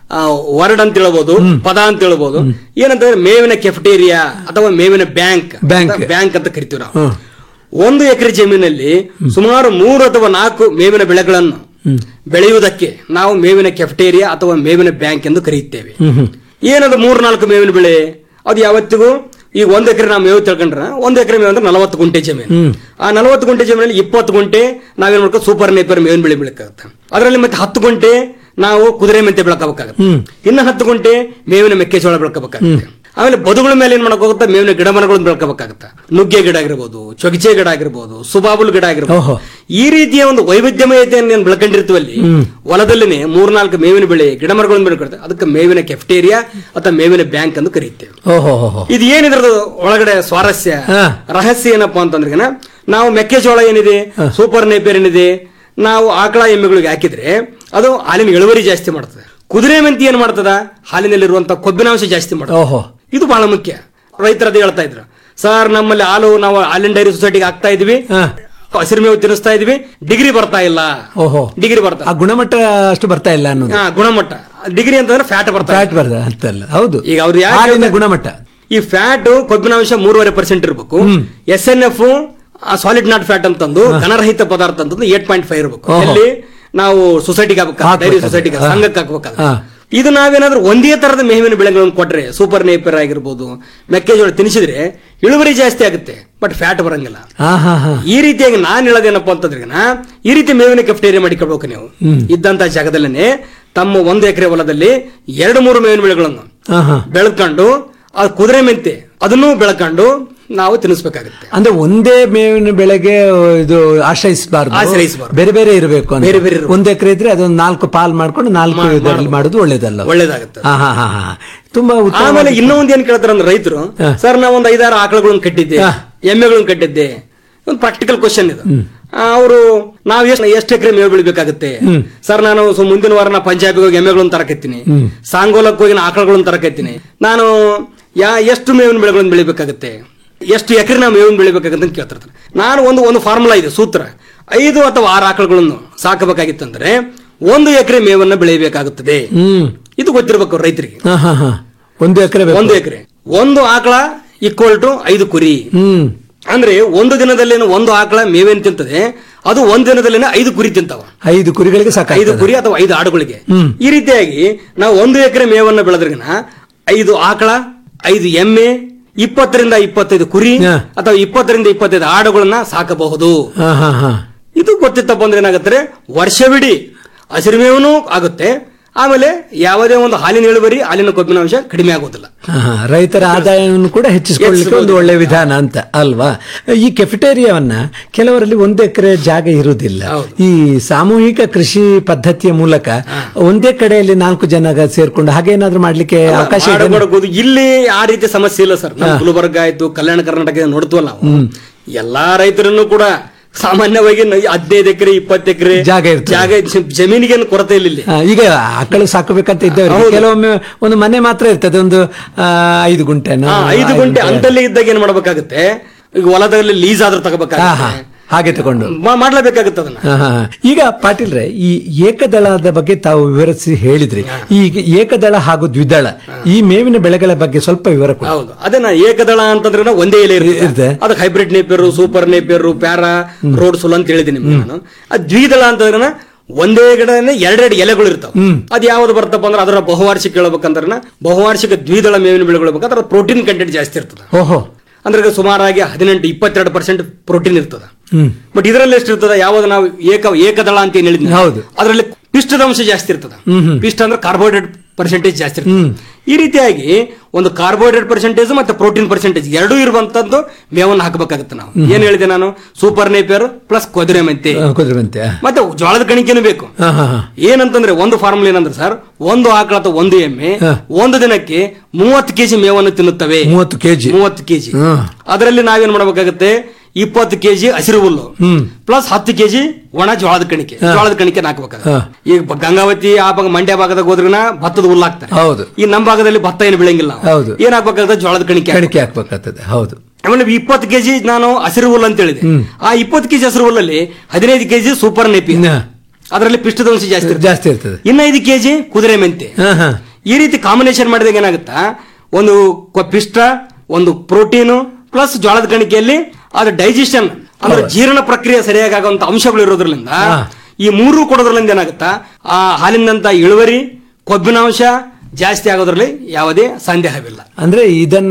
ವರ್ಡ್ ಅಂತ ಹೇಳ್ಬೋದು ಪದ ಅಂತ ಹೇಳ್ಬೋದು ಏನಂತಂದ್ರೆ ಮೇವಿನ ಕೆಫಟೇರಿಯಾ ಅಥವಾ ಮೇವಿನ ಬ್ಯಾಂಕ್ ಬ್ಯಾಂಕ್. ಬ್ಯಾಂಕ್ ಅಂತ ಕರಿತೀವಿ ನಾವು ಒಂದು ಎಕರೆ ಜಮೀನಲ್ಲಿ ಸುಮಾರು ಮೂರು ಅಥವಾ ನಾಲ್ಕು ಮೇವಿನ ಬೆಳೆಗಳನ್ನು ಬೆಳೆಯುವುದಕ್ಕೆ ನಾವು ಮೇವಿನ ಕೆಫಟೇರಿಯಾ ಅಥವಾ ಮೇವಿನ ಬ್ಯಾಂಕ್ ಎಂದು ಕರೆಯುತ್ತೇವೆ ಏನದು ಮೂರು ನಾಲ್ಕು ಮೇವಿನ ಬೆಳೆ ಅದು ಯಾವತ್ತಿಗೂ ಈಗ ಒಂದ್ ಎಕರೆ ನಾವು ಮೇವು ತಿಳ್ಕೊಂಡ್ರೆ ಒಂದ್ ಎಕರೆ ಮೇವು ಅಂದ್ರೆ ನಲವತ್ತು ಗುಂಟೆ ಜಮೀನು ಆ ನಲವತ್ತು ಗುಂಟೆ ಜಮೀನಲ್ಲಿ ಇಪ್ಪತ್ತು ಗುಂಟೆ ನಾವೇನ್ ಮಾಡ್ಕೋ ಸೂಪರ್ ನೇಪರ್ ಮೇವಿನ ಬೆಳೆ ಬೆಳಕಾಗುತ್ತೆ ಅದರಲ್ಲಿ ಮತ್ತೆ ಹತ್ತು ಗುಂಟೆ ನಾವು ಕುದುರೆ ಮೆಂತೆ ಬೆಳಕಬೇಕಾಗುತ್ತೆ ಇನ್ನು ಹತ್ತು ಗುಂಟೆ ಮೇವಿನ ಮೆಕ್ಕೆಜೋಳ ಬೆಳಕಬೇಕಾಗುತ್ತೆ ಆಮೇಲೆ ಬದುಗಳ ಮೇಲೆ ಏನ್ ಮಾಡಕ್ಕೋಗುತ್ತೆ ಮೇವಿನ ಗಿಡ ಮರಗಳನ್ನು ಬೆಳ್ಕೋಬೇಕಾಗತ್ತ ನುಗ್ಗೆ ಗಿಡ ಆಗಿರ್ಬೋದು ಚೊಗಚೆ ಗಿಡ ಆಗಿರ್ಬೋದು ಸುಬಾಬುಲ್ ಗಿಡ ಆಗಿರ್ಬೋದು ಈ ರೀತಿಯ ಒಂದು ವೈವಿಧ್ಯಮಯತೆಯನ್ನು ಏನ್ ಬೆಳ್ಕೊಂಡಿರ್ತೀವಲ್ಲಿ ಹೊಲದಲ್ಲಿನೇ ಮೂರ್ನಾಲ್ಕು ಮೇವಿನ ಬೆಳೆ ಗಿಡ ಮರಗಳನ್ನು ಬೆಳ್ಕೊಳ್ತೇವೆ ಅದಕ್ಕೆ ಮೇವಿನ ಕೆಫ್ಟೇರಿಯಾ ಅಥವಾ ಮೇವಿನ ಬ್ಯಾಂಕ್ ಎಂದು ಕರೆಯುತ್ತೇವೆ ಓಹೋ ಹೋ ಹೋ. ಇದು ಏನಿದ್ರದ್ದು ಒಳಗಡೆ ಸ್ವಾರಸ್ಯ ರಹಸ್ಯ ಏನಪ್ಪಾ ಅಂತಂದ್ರೆ ನಾವು ಮೆಕ್ಕೆಜೋಳ ಏನಿದೆ ಸೂಪರ್ ನೇಪಿಯರ್ ಏನಿದೆ ನಾವು ಆಕಳ ಎಮ್ಮೆಗಳಿಗೆ ಹಾಕಿದ್ರೆ ಅದು ಹಾಲಿನ ಇಳುವರಿ ಜಾಸ್ತಿ ಮಾಡ್ತದೆ ಕುದುರೆ ಮೆಂತಿ ಏನ್ ಮಾಡ್ತದ ಹಾಲಿನಲ್ಲಿರುವಂತ ಕೊಬ್ಬಿನಾಂಶ ಜಾಸ್ತಿ ಮಾಡ್ತದೆ ಓಹೋ ಇದು ಬಹಳ ಮುಖ್ಯ ರೈತರು ಅದೇ ಹೇಳ್ತಾ ಇದ್ರು ಸರ್ ನಮ್ಮಲ್ಲಿ ಹಾಲು ನಾವು ಹಾಲಿನ ಡೈರಿ ಸೊಸೈಟಿಗೆ ಹಾಕ್ತಾ ಇದೀವಿ ಹಸಿರು ಮೇವು ತಿನ್ನಿಸ್ತಾ ಇದೀವಿ ಡಿಗ್ರಿ ಬರ್ತಾ ಇಲ್ಲ ಓಹೋ ಡಿಗ್ರಿ ಬರ್ತಾ ಆ ಗುಣಮಟ್ಟ ಅಷ್ಟು ಬರ್ತಾ ಇಲ್ಲ ಅನ್ನೋದು ಹಾ, ಗುಣಮಟ್ಟ ಡಿಗ್ರಿ ಅಂತಂದ್ರೆ ಫ್ಯಾಟ್ ಬರ್ತಾ ಫ್ಯಾಟ್ ಬರ್ದ ಅಂತಲ್ಲ ಹೌದು ಈಗ ಅವ್ರು ಯಾಕೆ ಹಾಲಿನ ಹೇಳ್ತಾರೆ? ಗುಣಮಟ್ಟ ಈ ಫ್ಯಾಟ್ ಕೊಬ್ಬಿನಾಂಶ ಮೂರುವರೆ ಪರ್ಸೆಂಟ್ ಇರಬೇಕು S N F solid not fat ಅಂತಂದು ಘನರಹಿತ ಪದಾರ್ಥ ಅಂತಂದು ಏಟ್ ಪಾಯಿಂಟ್ ಫೈವ್ ಇರಬೇಕು ಓಹೋ. ಎಲ್ಲಿ ನಾವು ಸೊಸೈಟಿಗೆ ಹಾಕ್ಬೇಕು ಡೈರಿ ಹಾಕ್ಬೇಕಾದ್ರೆ. ಸೊಸೈಟಿಗೆ ಹಾ. ಸಂಘಕ್ಕೆ ಹಾಕ್ಬೇಕಾದ್ರೆ ಹಾ. ಇದು ನಾವೇನಾದ್ರೂ ಒಂದೇ ತರದ ಮೇವಿನ ಬೆಳೆಗಳನ್ನು ಕೊಟ್ರೆ ಸೂಪರ್ ನೇಪರ್ ಆಗಿರ್ಬೋದು ಮೆಕ್ಕೆಜೋಳ ತಿನ್ನಿಸಿದ್ರೆ ಇಳುವರಿ ಜಾಸ್ತಿ ಆಗುತ್ತೆ ಬಟ್ ಫ್ಯಾಟ್ ಬರಂಗಿಲ್ಲ ಹಾ ಹಾ ಹಾ ಈ ರೀತಿಯಾಗಿ ನಾನ್ ಹೇಳೋದೇನಪ್ಪ ಅಂತಂದ್ರೆ ಈ ರೀತಿ ಮೇವಿನ ಕೆಫ್ಟೇರಿಯಾ ಮಾಡಿಕೊಳ್ಬೇಕು ನೀವು ಹ್ಮ್. ಇದ್ದಂತ ಜಾಗದಲ್ಲೇನೆ ತಮ್ಮ ಒಂದು ಎಕರೆ ಹೊಲದಲ್ಲಿ ಎರಡು ಮೂರು ಮೇವಿನ ಬೆಳೆಗಳನ್ನು ಹಾ ಹಾ ಬೆಳ್ಕೊಂಡು ಆ ಕುದುರೆ ಮೆಂತೆ ಅದನ್ನು ಬೆಳ್ಕೊಂಡು ನಾವು ತಿನ್ನಿಸ್ಬೇಕಾಗುತ್ತೆ ಅಂದ್ರೆ ಒಂದೇ ಮೇವಿನ ಬೆಳೆಗೆ ಇದು ಆಶ್ರಯಿಸಬಾರ್ದು ಆಶ್ರಯಿಸ್ಬಾರ್ದು. ಬೇರೆ ಬೇರೆ ಇರಬೇಕು ಅಂತ. ಬೇರೆ ಬೇರೆ ಇರ್ಬೇಕು. ಒಂದ್ ಎಕರೆ ಇದ್ರೆ ಅದೊಂದು ನಾಲ್ಕು ಪಾಲ್ ಮಾಡ್ಕೊಂಡು ನಾಲ್ಕು ಮಾಡ್- ಇದರಲ್ಲಿ ಮಾಡ್ಬೋದು. ಮಾಡೋದು ಒಳ್ಳೇದಲ್ಲ ಒಳ್ಳೇದಾಗುತ್ತೆ ಹಾ ಹಾ ಹಾ ಹಾ ತುಂಬಾ ಉತ್ತಮ ಆಮೇಲೆ ಇನ್ನೊಂದು ಏನ್ ಕೇಳ್ತಾರ ಅಂದ್ರೆ ರೈತರು ಸರ್ ನಾವು ಒಂದು ಐದಾರು ಆಕಳುಗಳನ್ನು ಕಟ್ಟಿದ್ದೆ ಎಮ್ಮೆಗಳನ್ನು ಕಟ್ಟಿದ್ದೆ ಒಂದು ಪ್ರಾಕ್ಟಿಕಲ್ ಕ್ವಶನ್ ಇದು ಅವರು ನಾವು ಎಷ್ಟು ಎಷ್ಟು ಎಕರೆ ಮೇವು ಬೆಳಿಬೇಕಾಗುತ್ತೆ ಸರ್ ನಾನು ಸು- ಮುಂದಿನ ವಾರ ನಾ ಪಂಜಾಬಿಗೆ ಹೋಗಿ ಎಮ್ಮೆಗಳನ್ನು ತರಕತ್ತೀನಿ ಸಾಂಗೋಲಕ್ಕೆ ಹೋಗಿ ನಾ ಆಕಳುಗಳನ್ನು ತರಕತ್ತೀನಿ ನಾನು ಯಾ ಎಷ್ಟು ಮೇವಿನ ಬೆಳೆಗಳನ್ನು ಬೆಳಿಬೇಕಾಗುತ್ತೆ ಎಷ್ಟು ಎಕರೆ ನಾವು ಮೇವಿನ ಬೆಳಿಬೇಕಾಗುತ್ತೆ ಅಂತ ಕೇಳ್ತಿರ್ತಾರೆ ನಾನು ಒಂದು ಒಂದು ಫಾರ್ಮುಲಾ ಇದೆ ಸೂತ್ರ ಐದು ಅಥವಾ ಆರು ಆಕಳುಗಳನ್ನು ಸಾಕಬೇಕಾಗಿತ್ತಂದ್ರೆ ಒಂದು ಎಕರೆ ಮೇವನ್ನ ಬೆಳೆಯಬೇಕಾಗುತ್ತದೆ ಹ್ಮ್ ಇದು ಗೊತ್ತಿರಬೇಕು ರೈತರಿಗೆ ಹಾ ಹಾ ಹಾ ಒಂದು ಎಕರೆ ಒಂದು ಎಕರೆ ಒಂದು ಆಕಳ ಈಕ್ವಲ್ ಟು ಐದು ಕುರಿ ಹ್ಮ್ ಅಂದ್ರೆ ಒಂದು ದಿನದಲ್ಲೇನು ಒಂದು ಆಕಳ ಮೇವೇನ್ ತಿಂತದೆ ಅದು ಒಂದು ದಿನದಲ್ಲೇನೆ ಐದು ಕುರಿ ತಿಂತಾವ ಐದು ಕುರಿಗಳಿಗೆ ಸಾಕ ಐದು ಕುರಿ ಅಥವಾ ಐದು ಆಡುಗಳಿಗೆ ಹ್ಮ್. ಈ ರೀತಿಯಾಗಿ ನಾವು ಒಂದು ಎಕರೆ ಮೇವನ್ನ ಬೆಳೆದ್ರಿಗನ ಐದು ಆಕಳ ಐದು ಎಮ್ಮೆ ಇಪ್ಪತ್ತರಿಂದ ಇಪ್ಪತ್ತೈದು ಕುರಿ ಅಥವಾ ಇಪ್ಪತ್ತರಿಂದ ಇಪ್ಪತ್ತೈದು ಆಡುಗಳನ್ನ ಸಾಕಬಹುದು ಹಾ ಹಾ ಹಾ ಇದು ಗೊತ್ತಿತ್ತಪ್ಪ ಅಂದ್ರೆ ಏನಾಗುತ್ತೆ ವರ್ಷವಿಡೀ ಹಸಿರು ಮೇವನು ಆಗುತ್ತೆ ಆಮೇಲೆ ಯಾವುದೇ ಒಂದು ಹಾಲಿನ ಇಳುವರಿ ಹಾಲಿನ ಕೊಬ್ಬಿನಾಂಶ ಕಡಿಮೆ ಆಗೋದಿಲ್ಲ ಹಾ, ಹಾ. ರೈತರ ಆದಾಯವನ್ನು ಕೂಡ ಹೆಚ್ಚಿಸಿಕೊಳ್ಳಲಿಕ್ಕೆ ಒಂದು ಒಳ್ಳೆ ವಿಧಾನ ಅಂತ ಅಲ್ವಾ ಈ ಕೆಫಿಟೇರಿಯಾವನ್ನ ಕೆಲವರಲ್ಲಿ ಒಂದು ಎಕರೆ ಜಾಗ ಇರುವುದಿಲ್ಲ ಈ ಸಾಮೂಹಿಕ ಕೃಷಿ ಪದ್ಧತಿಯ ಮೂಲಕ ಒಂದೇ ಕಡೆಯಲ್ಲಿ ನಾಲ್ಕು ಜನ ಸೇರ್ಕೊಂಡು ಹಾಗೇನಾದ್ರೂ ಮಾಡ್ಲಿಕ್ಕೆ ಅವಕಾಶ ಇದೆ ಮಾಡಬಹುದು ಇಲ್ಲಿ ಆ ರೀತಿ ಸಮಸ್ಯೆ ಇಲ್ಲ ಸರ್ ನಮ್ಮ ಗುಲ್ಬರ್ಗ ಆಯ್ತು ಕಲ್ಯಾಣ ಕರ್ನಾಟಕ ನೋಡ್ತೀವಲ್ಲ ನಾವು ಎಲ್ಲಾ ರೈತರನ್ನು ಕೂಡ ಸಾಮಾನ್ಯವಾಗಿ ನ- ಹದಿನೈದು ಎಕರೆ ಇಪ್ಪತ್ತು ಎಕರೆ ಜಾಗ ಇರ್ತದೆ. ಜಾಗ ಜ- ಜಮೀನಿಗೇನು ಕೊರತೆ ಇಲ್ಲ ಆ, ಈಗ ಆಕಳು ಸಾಕಬೇಕಂತ ಇದ್ದವ್ರಿಗೆ ಕೆಲವೊಮ್ಮೆ ಒಂದು ಮನೆ ಮಾತ್ರ ಇರ್ತದೆ ಒಂದು ಆ, ಐದು ಗುಂಟೆನೋ ಐದು ಗಂಟೆ ಅಂತಲ್ಲಿ ಇದ್ದಾಗ ಏನ್ ಮಾಡ್ಬೇಕಾಗುತ್ತೆ ಈಗ ಹೊಲದಲ್ಲಿ ಲೀಸ್ ಆದ್ರೂ ಹಾ, ಹಾ. ತಗೋಬೇಕಾಗುತ್ತೆ ಹಾಗೆ ತಗೊಂಡು ಮಾ- ಮಾಡ್ಲೇಬೇಕಾಗುತ್ತೆ ಅದನ್ನ ಹಾ, ಹಾ, ಹಾ. ಈಗ ಪಾಟೀಲ್ರೆ ಈ ಏಕದಳದ ಬಗ್ಗೆ ತಾವು ವಿವರಿಸಿ ಹೇಳಿದ್ರಿ ಈ ಏಕದಳ ಹಾಗೂ ದ್ವಿದಳ ಈ ಮೇವಿನ ಬೆಳೆಗಳ ಬಗ್ಗೆ ಸ್ವಲ್ಪ ವಿವರ ಕೊಡಿ ಹೌದು ಅದೇ ನಾ ಏಕದಳ ಅಂತಂದ್ರೆ ಒಂದೇ ಎಲೆ ಇರುತ್ತೆ ಅದಕ್ಕೆ hybrid napier super napier para Rhodes ಸುಲ್ ಅಂತ ಹೇಳಿದ್ದೀನಿ ನಿಮ್ಗೆ ನಾನು ಆ ದ್ವಿದಳ ಅಂತಂದ್ರೆ ಒಂದೇ ಗಿಡನೇ ಎರಡೆರಡು ಎಲೆಗಳು ಇರ್ತಾವ ಅದ್ ಯಾವ್ದು ಬರ್ತಪ್ಪ ಅಂದ್ರೆ ಅದರ ಬಹುವಾರ್ಷಿಕ ಹೇಳ್ಬೇಕಂದ್ರೆ ಬಹುವಾರ್ಷಿಕ ದ್ವಿದಳ ಮೇವಿನ ಬೆಳೆಗಳು ಅದ್ರ ಪ್ರೋಟೀನ್ ಕಂಟೆಂಟ್ ಜಾಸ್ತಿ ಇರ್ತದೆ ಓಹೋ ಅಂದ್ರೆ ಈಗ ಸುಮಾರಾಗಿ ಹದಿನೆಂಟು ಇಪ್ಪತ್ತೆರಡು ಪರ್ಸೆಂಟ್ ಪ್ರೋಟೀನ್ ಇರ್ತದೆ ಹ್ಮ್ ಬಟ್ ಇದರಲ್ಲಿ ಎಷ್ಟು ಇರ್ತದೆ ಯಾವಾಗ ನಾವು ಏಕ ಏಕದಳ ಅಂತ ಏನ್ ಹೇಳಿದ್ವಿ ಹೌದು. ಅದರಲ್ಲಿ ಪಿಷ್ಟದ ಅಂಶ ಜಾಸ್ತಿ ಇರ್ತದೆ ಹ್ಮ್ ಹ್ಮ್. ಪಿಷ್ಟ ಅಂದ್ರೆ ಕಾರ್ಬೋಹೈಡ್ರೇಟ್ ಪರ್ಸೆಂಟೇಜ್ ಜಾಸ್ತಿ ಇರ್ತದೆ ಈ ರೀತಿಯಾಗಿ ಒಂದು ಕಾರ್ಬೋಹೈಡ್ರೇಟ್ ಪರ್ಸೆಂಟೇಜ್ ಮತ್ತೆ ಪ್ರೋಟೀನ್ ಪರ್ಸೆಂಟೇಜ್ ಎರಡೂ ಇರುವಂತದ್ದು ಮೇವನ್ನು ಹಾಕಬೇಕಾಗುತ್ತೆ ನಾವು ಹ್ಮ್. ಏನ್ ಹೇಳಿದೆ ನಾನು ಸೂಪರ್ ನೇಪಿಯರ್ ಪ್ಲಸ್ ಕುದುರೆ ಮೆಂತೆ ಆ, ಕುದುರೆವಂತೆ ಮತ್ತೆ ಜೋಳದ ಕಣಿಕೆನೂ ಬೇಕು ಹಾ ಹಾ ಹಾ ಏನಂತಂದ್ರೆ ಒಂದು ಫಾರ್ಮುಲಾ ಏನಂದ್ರೆ ಸರ್ ಒಂದು ಆಕಳ ಅಥವಾ ಒಂದು ಎಮ್ಮೆ ಒಂದು ದಿನಕ್ಕೆ ಮೂವತ್ತು ಕೆಜಿ ಮೇವನ್ನು ತಿನ್ನುತ್ತವೆ ಮೂವತ್ತು ಕೆಜಿ ಮೂವತ್ತು ಕೆಜಿ ಹ್ಮ್. ಅದರಲ್ಲಿ ನಾವೇನ್ ಮಾಡಬೇಕಾಗುತ್ತೆ ಇಪ್ಪತ್ತು ಕೆಜಿ ಹಸಿರು ಹುಲ್ಲು ಹ್ಮ್ ಪ್ಲಸ್ ಹತ್ತು ಕೆಜಿ ಒಣ ಜೋಳದ ಕಣಿಕೆ ಹಾ. ಜೋಳದ ಕಣಿಕೆ ಹಾಕ್ಬೇಕಾಗುತ್ತೆ ಹಾ. ಈಗ ಬ- ಗಂಗಾವತಿ ಆ ಭಾಗ ಮಂಡ್ಯ ಭಾಗದಾಗ ಹೋದ್ರನ ಭತ್ತದ ಹುಲ್ಲು ಹಾಕ್ತಾರೆ ಹೌದು ಈ ನಮ್ಮ ಭಾಗದಲ್ಲಿ ಭತ್ತ ಏನು ಬೆಳೆಯಂಗಿಲ್ಲ ನಾವು. ಹೌದು. ಏನ್ ಹಾಕ್ಬೇಕಾಗುತ್ತೆ ಜೋಳದ ಕಣಿಕೆ ಕಣಿಕೆ ಹಾಕ್ಬೇಕಾಗ್ತದೆ ಹೌದು ಆಮೇಲೆ ಇಪ್ಪತ್ತು ಕೆಜಿ ನಾನು ಹಸಿರು ಹುಲ್ಲು ಅಂತ ಹೇಳಿದೆ ಆ ಇಪ್ಪತ್ತು ಕೆಜಿ ಹಸಿರು ಹುಲ್ಲಲ್ಲಿ ಹದಿನೈದು ಕೆಜಿ ಸೂಪರ್ ನೆಪಿ ಅದರಲ್ಲಿ ಪಿಷ್ಟದಂಶ ಜಾಸ್ತಿ ಇರ್ತದೆ ಜಾಸ್ತಿ ಇರ್ತದೆ ಇನ್ನ ಐದು ಕೆಜಿ ಕುದುರೆ ಮೆಂತೆ ಹಾ ಹಾ ಈ ರೀತಿ ಕಾಂಬಿನೇಷನ್ ಮಾಡಿದಾಗ ಏನಾಗುತ್ತಾ ಒಂದು ಕೊ- ಪಿಷ್ಟ ಒಂದು ಪ್ರೋಟೀನು ಪ್ಲಸ್ ಜೋಳದ ಕಣಿಕೆಯಲ್ಲಿ ಅದು ಡೈಜೆಷನ್ ಅಂದ್ರೆ ಜೀರ್ಣ ಪ್ರಕ್ರಿಯೆ ಸರಿಯಾಗಿ ಆಗುವಂತ ಅಂಶಗಳು ಇರೋದ್ರಿಂದ ಈ ಮೂರು ಕೊಡೋದ್ರಲ್ಲಿಂದ ಏನಾಗುತ್ತಾ ಆ ಹಾಲಿನಂತ ಇಳುವರಿ ಕೊಬ್ಬಿನಾಂಶ ಜಾಸ್ತಿ ಆಗೋದ್ರಲ್ಲಿ ಯಾವುದೇ ಸಂದೇಹವಿಲ್ಲ ಅಂದ್ರೆ ಇದನ್ನ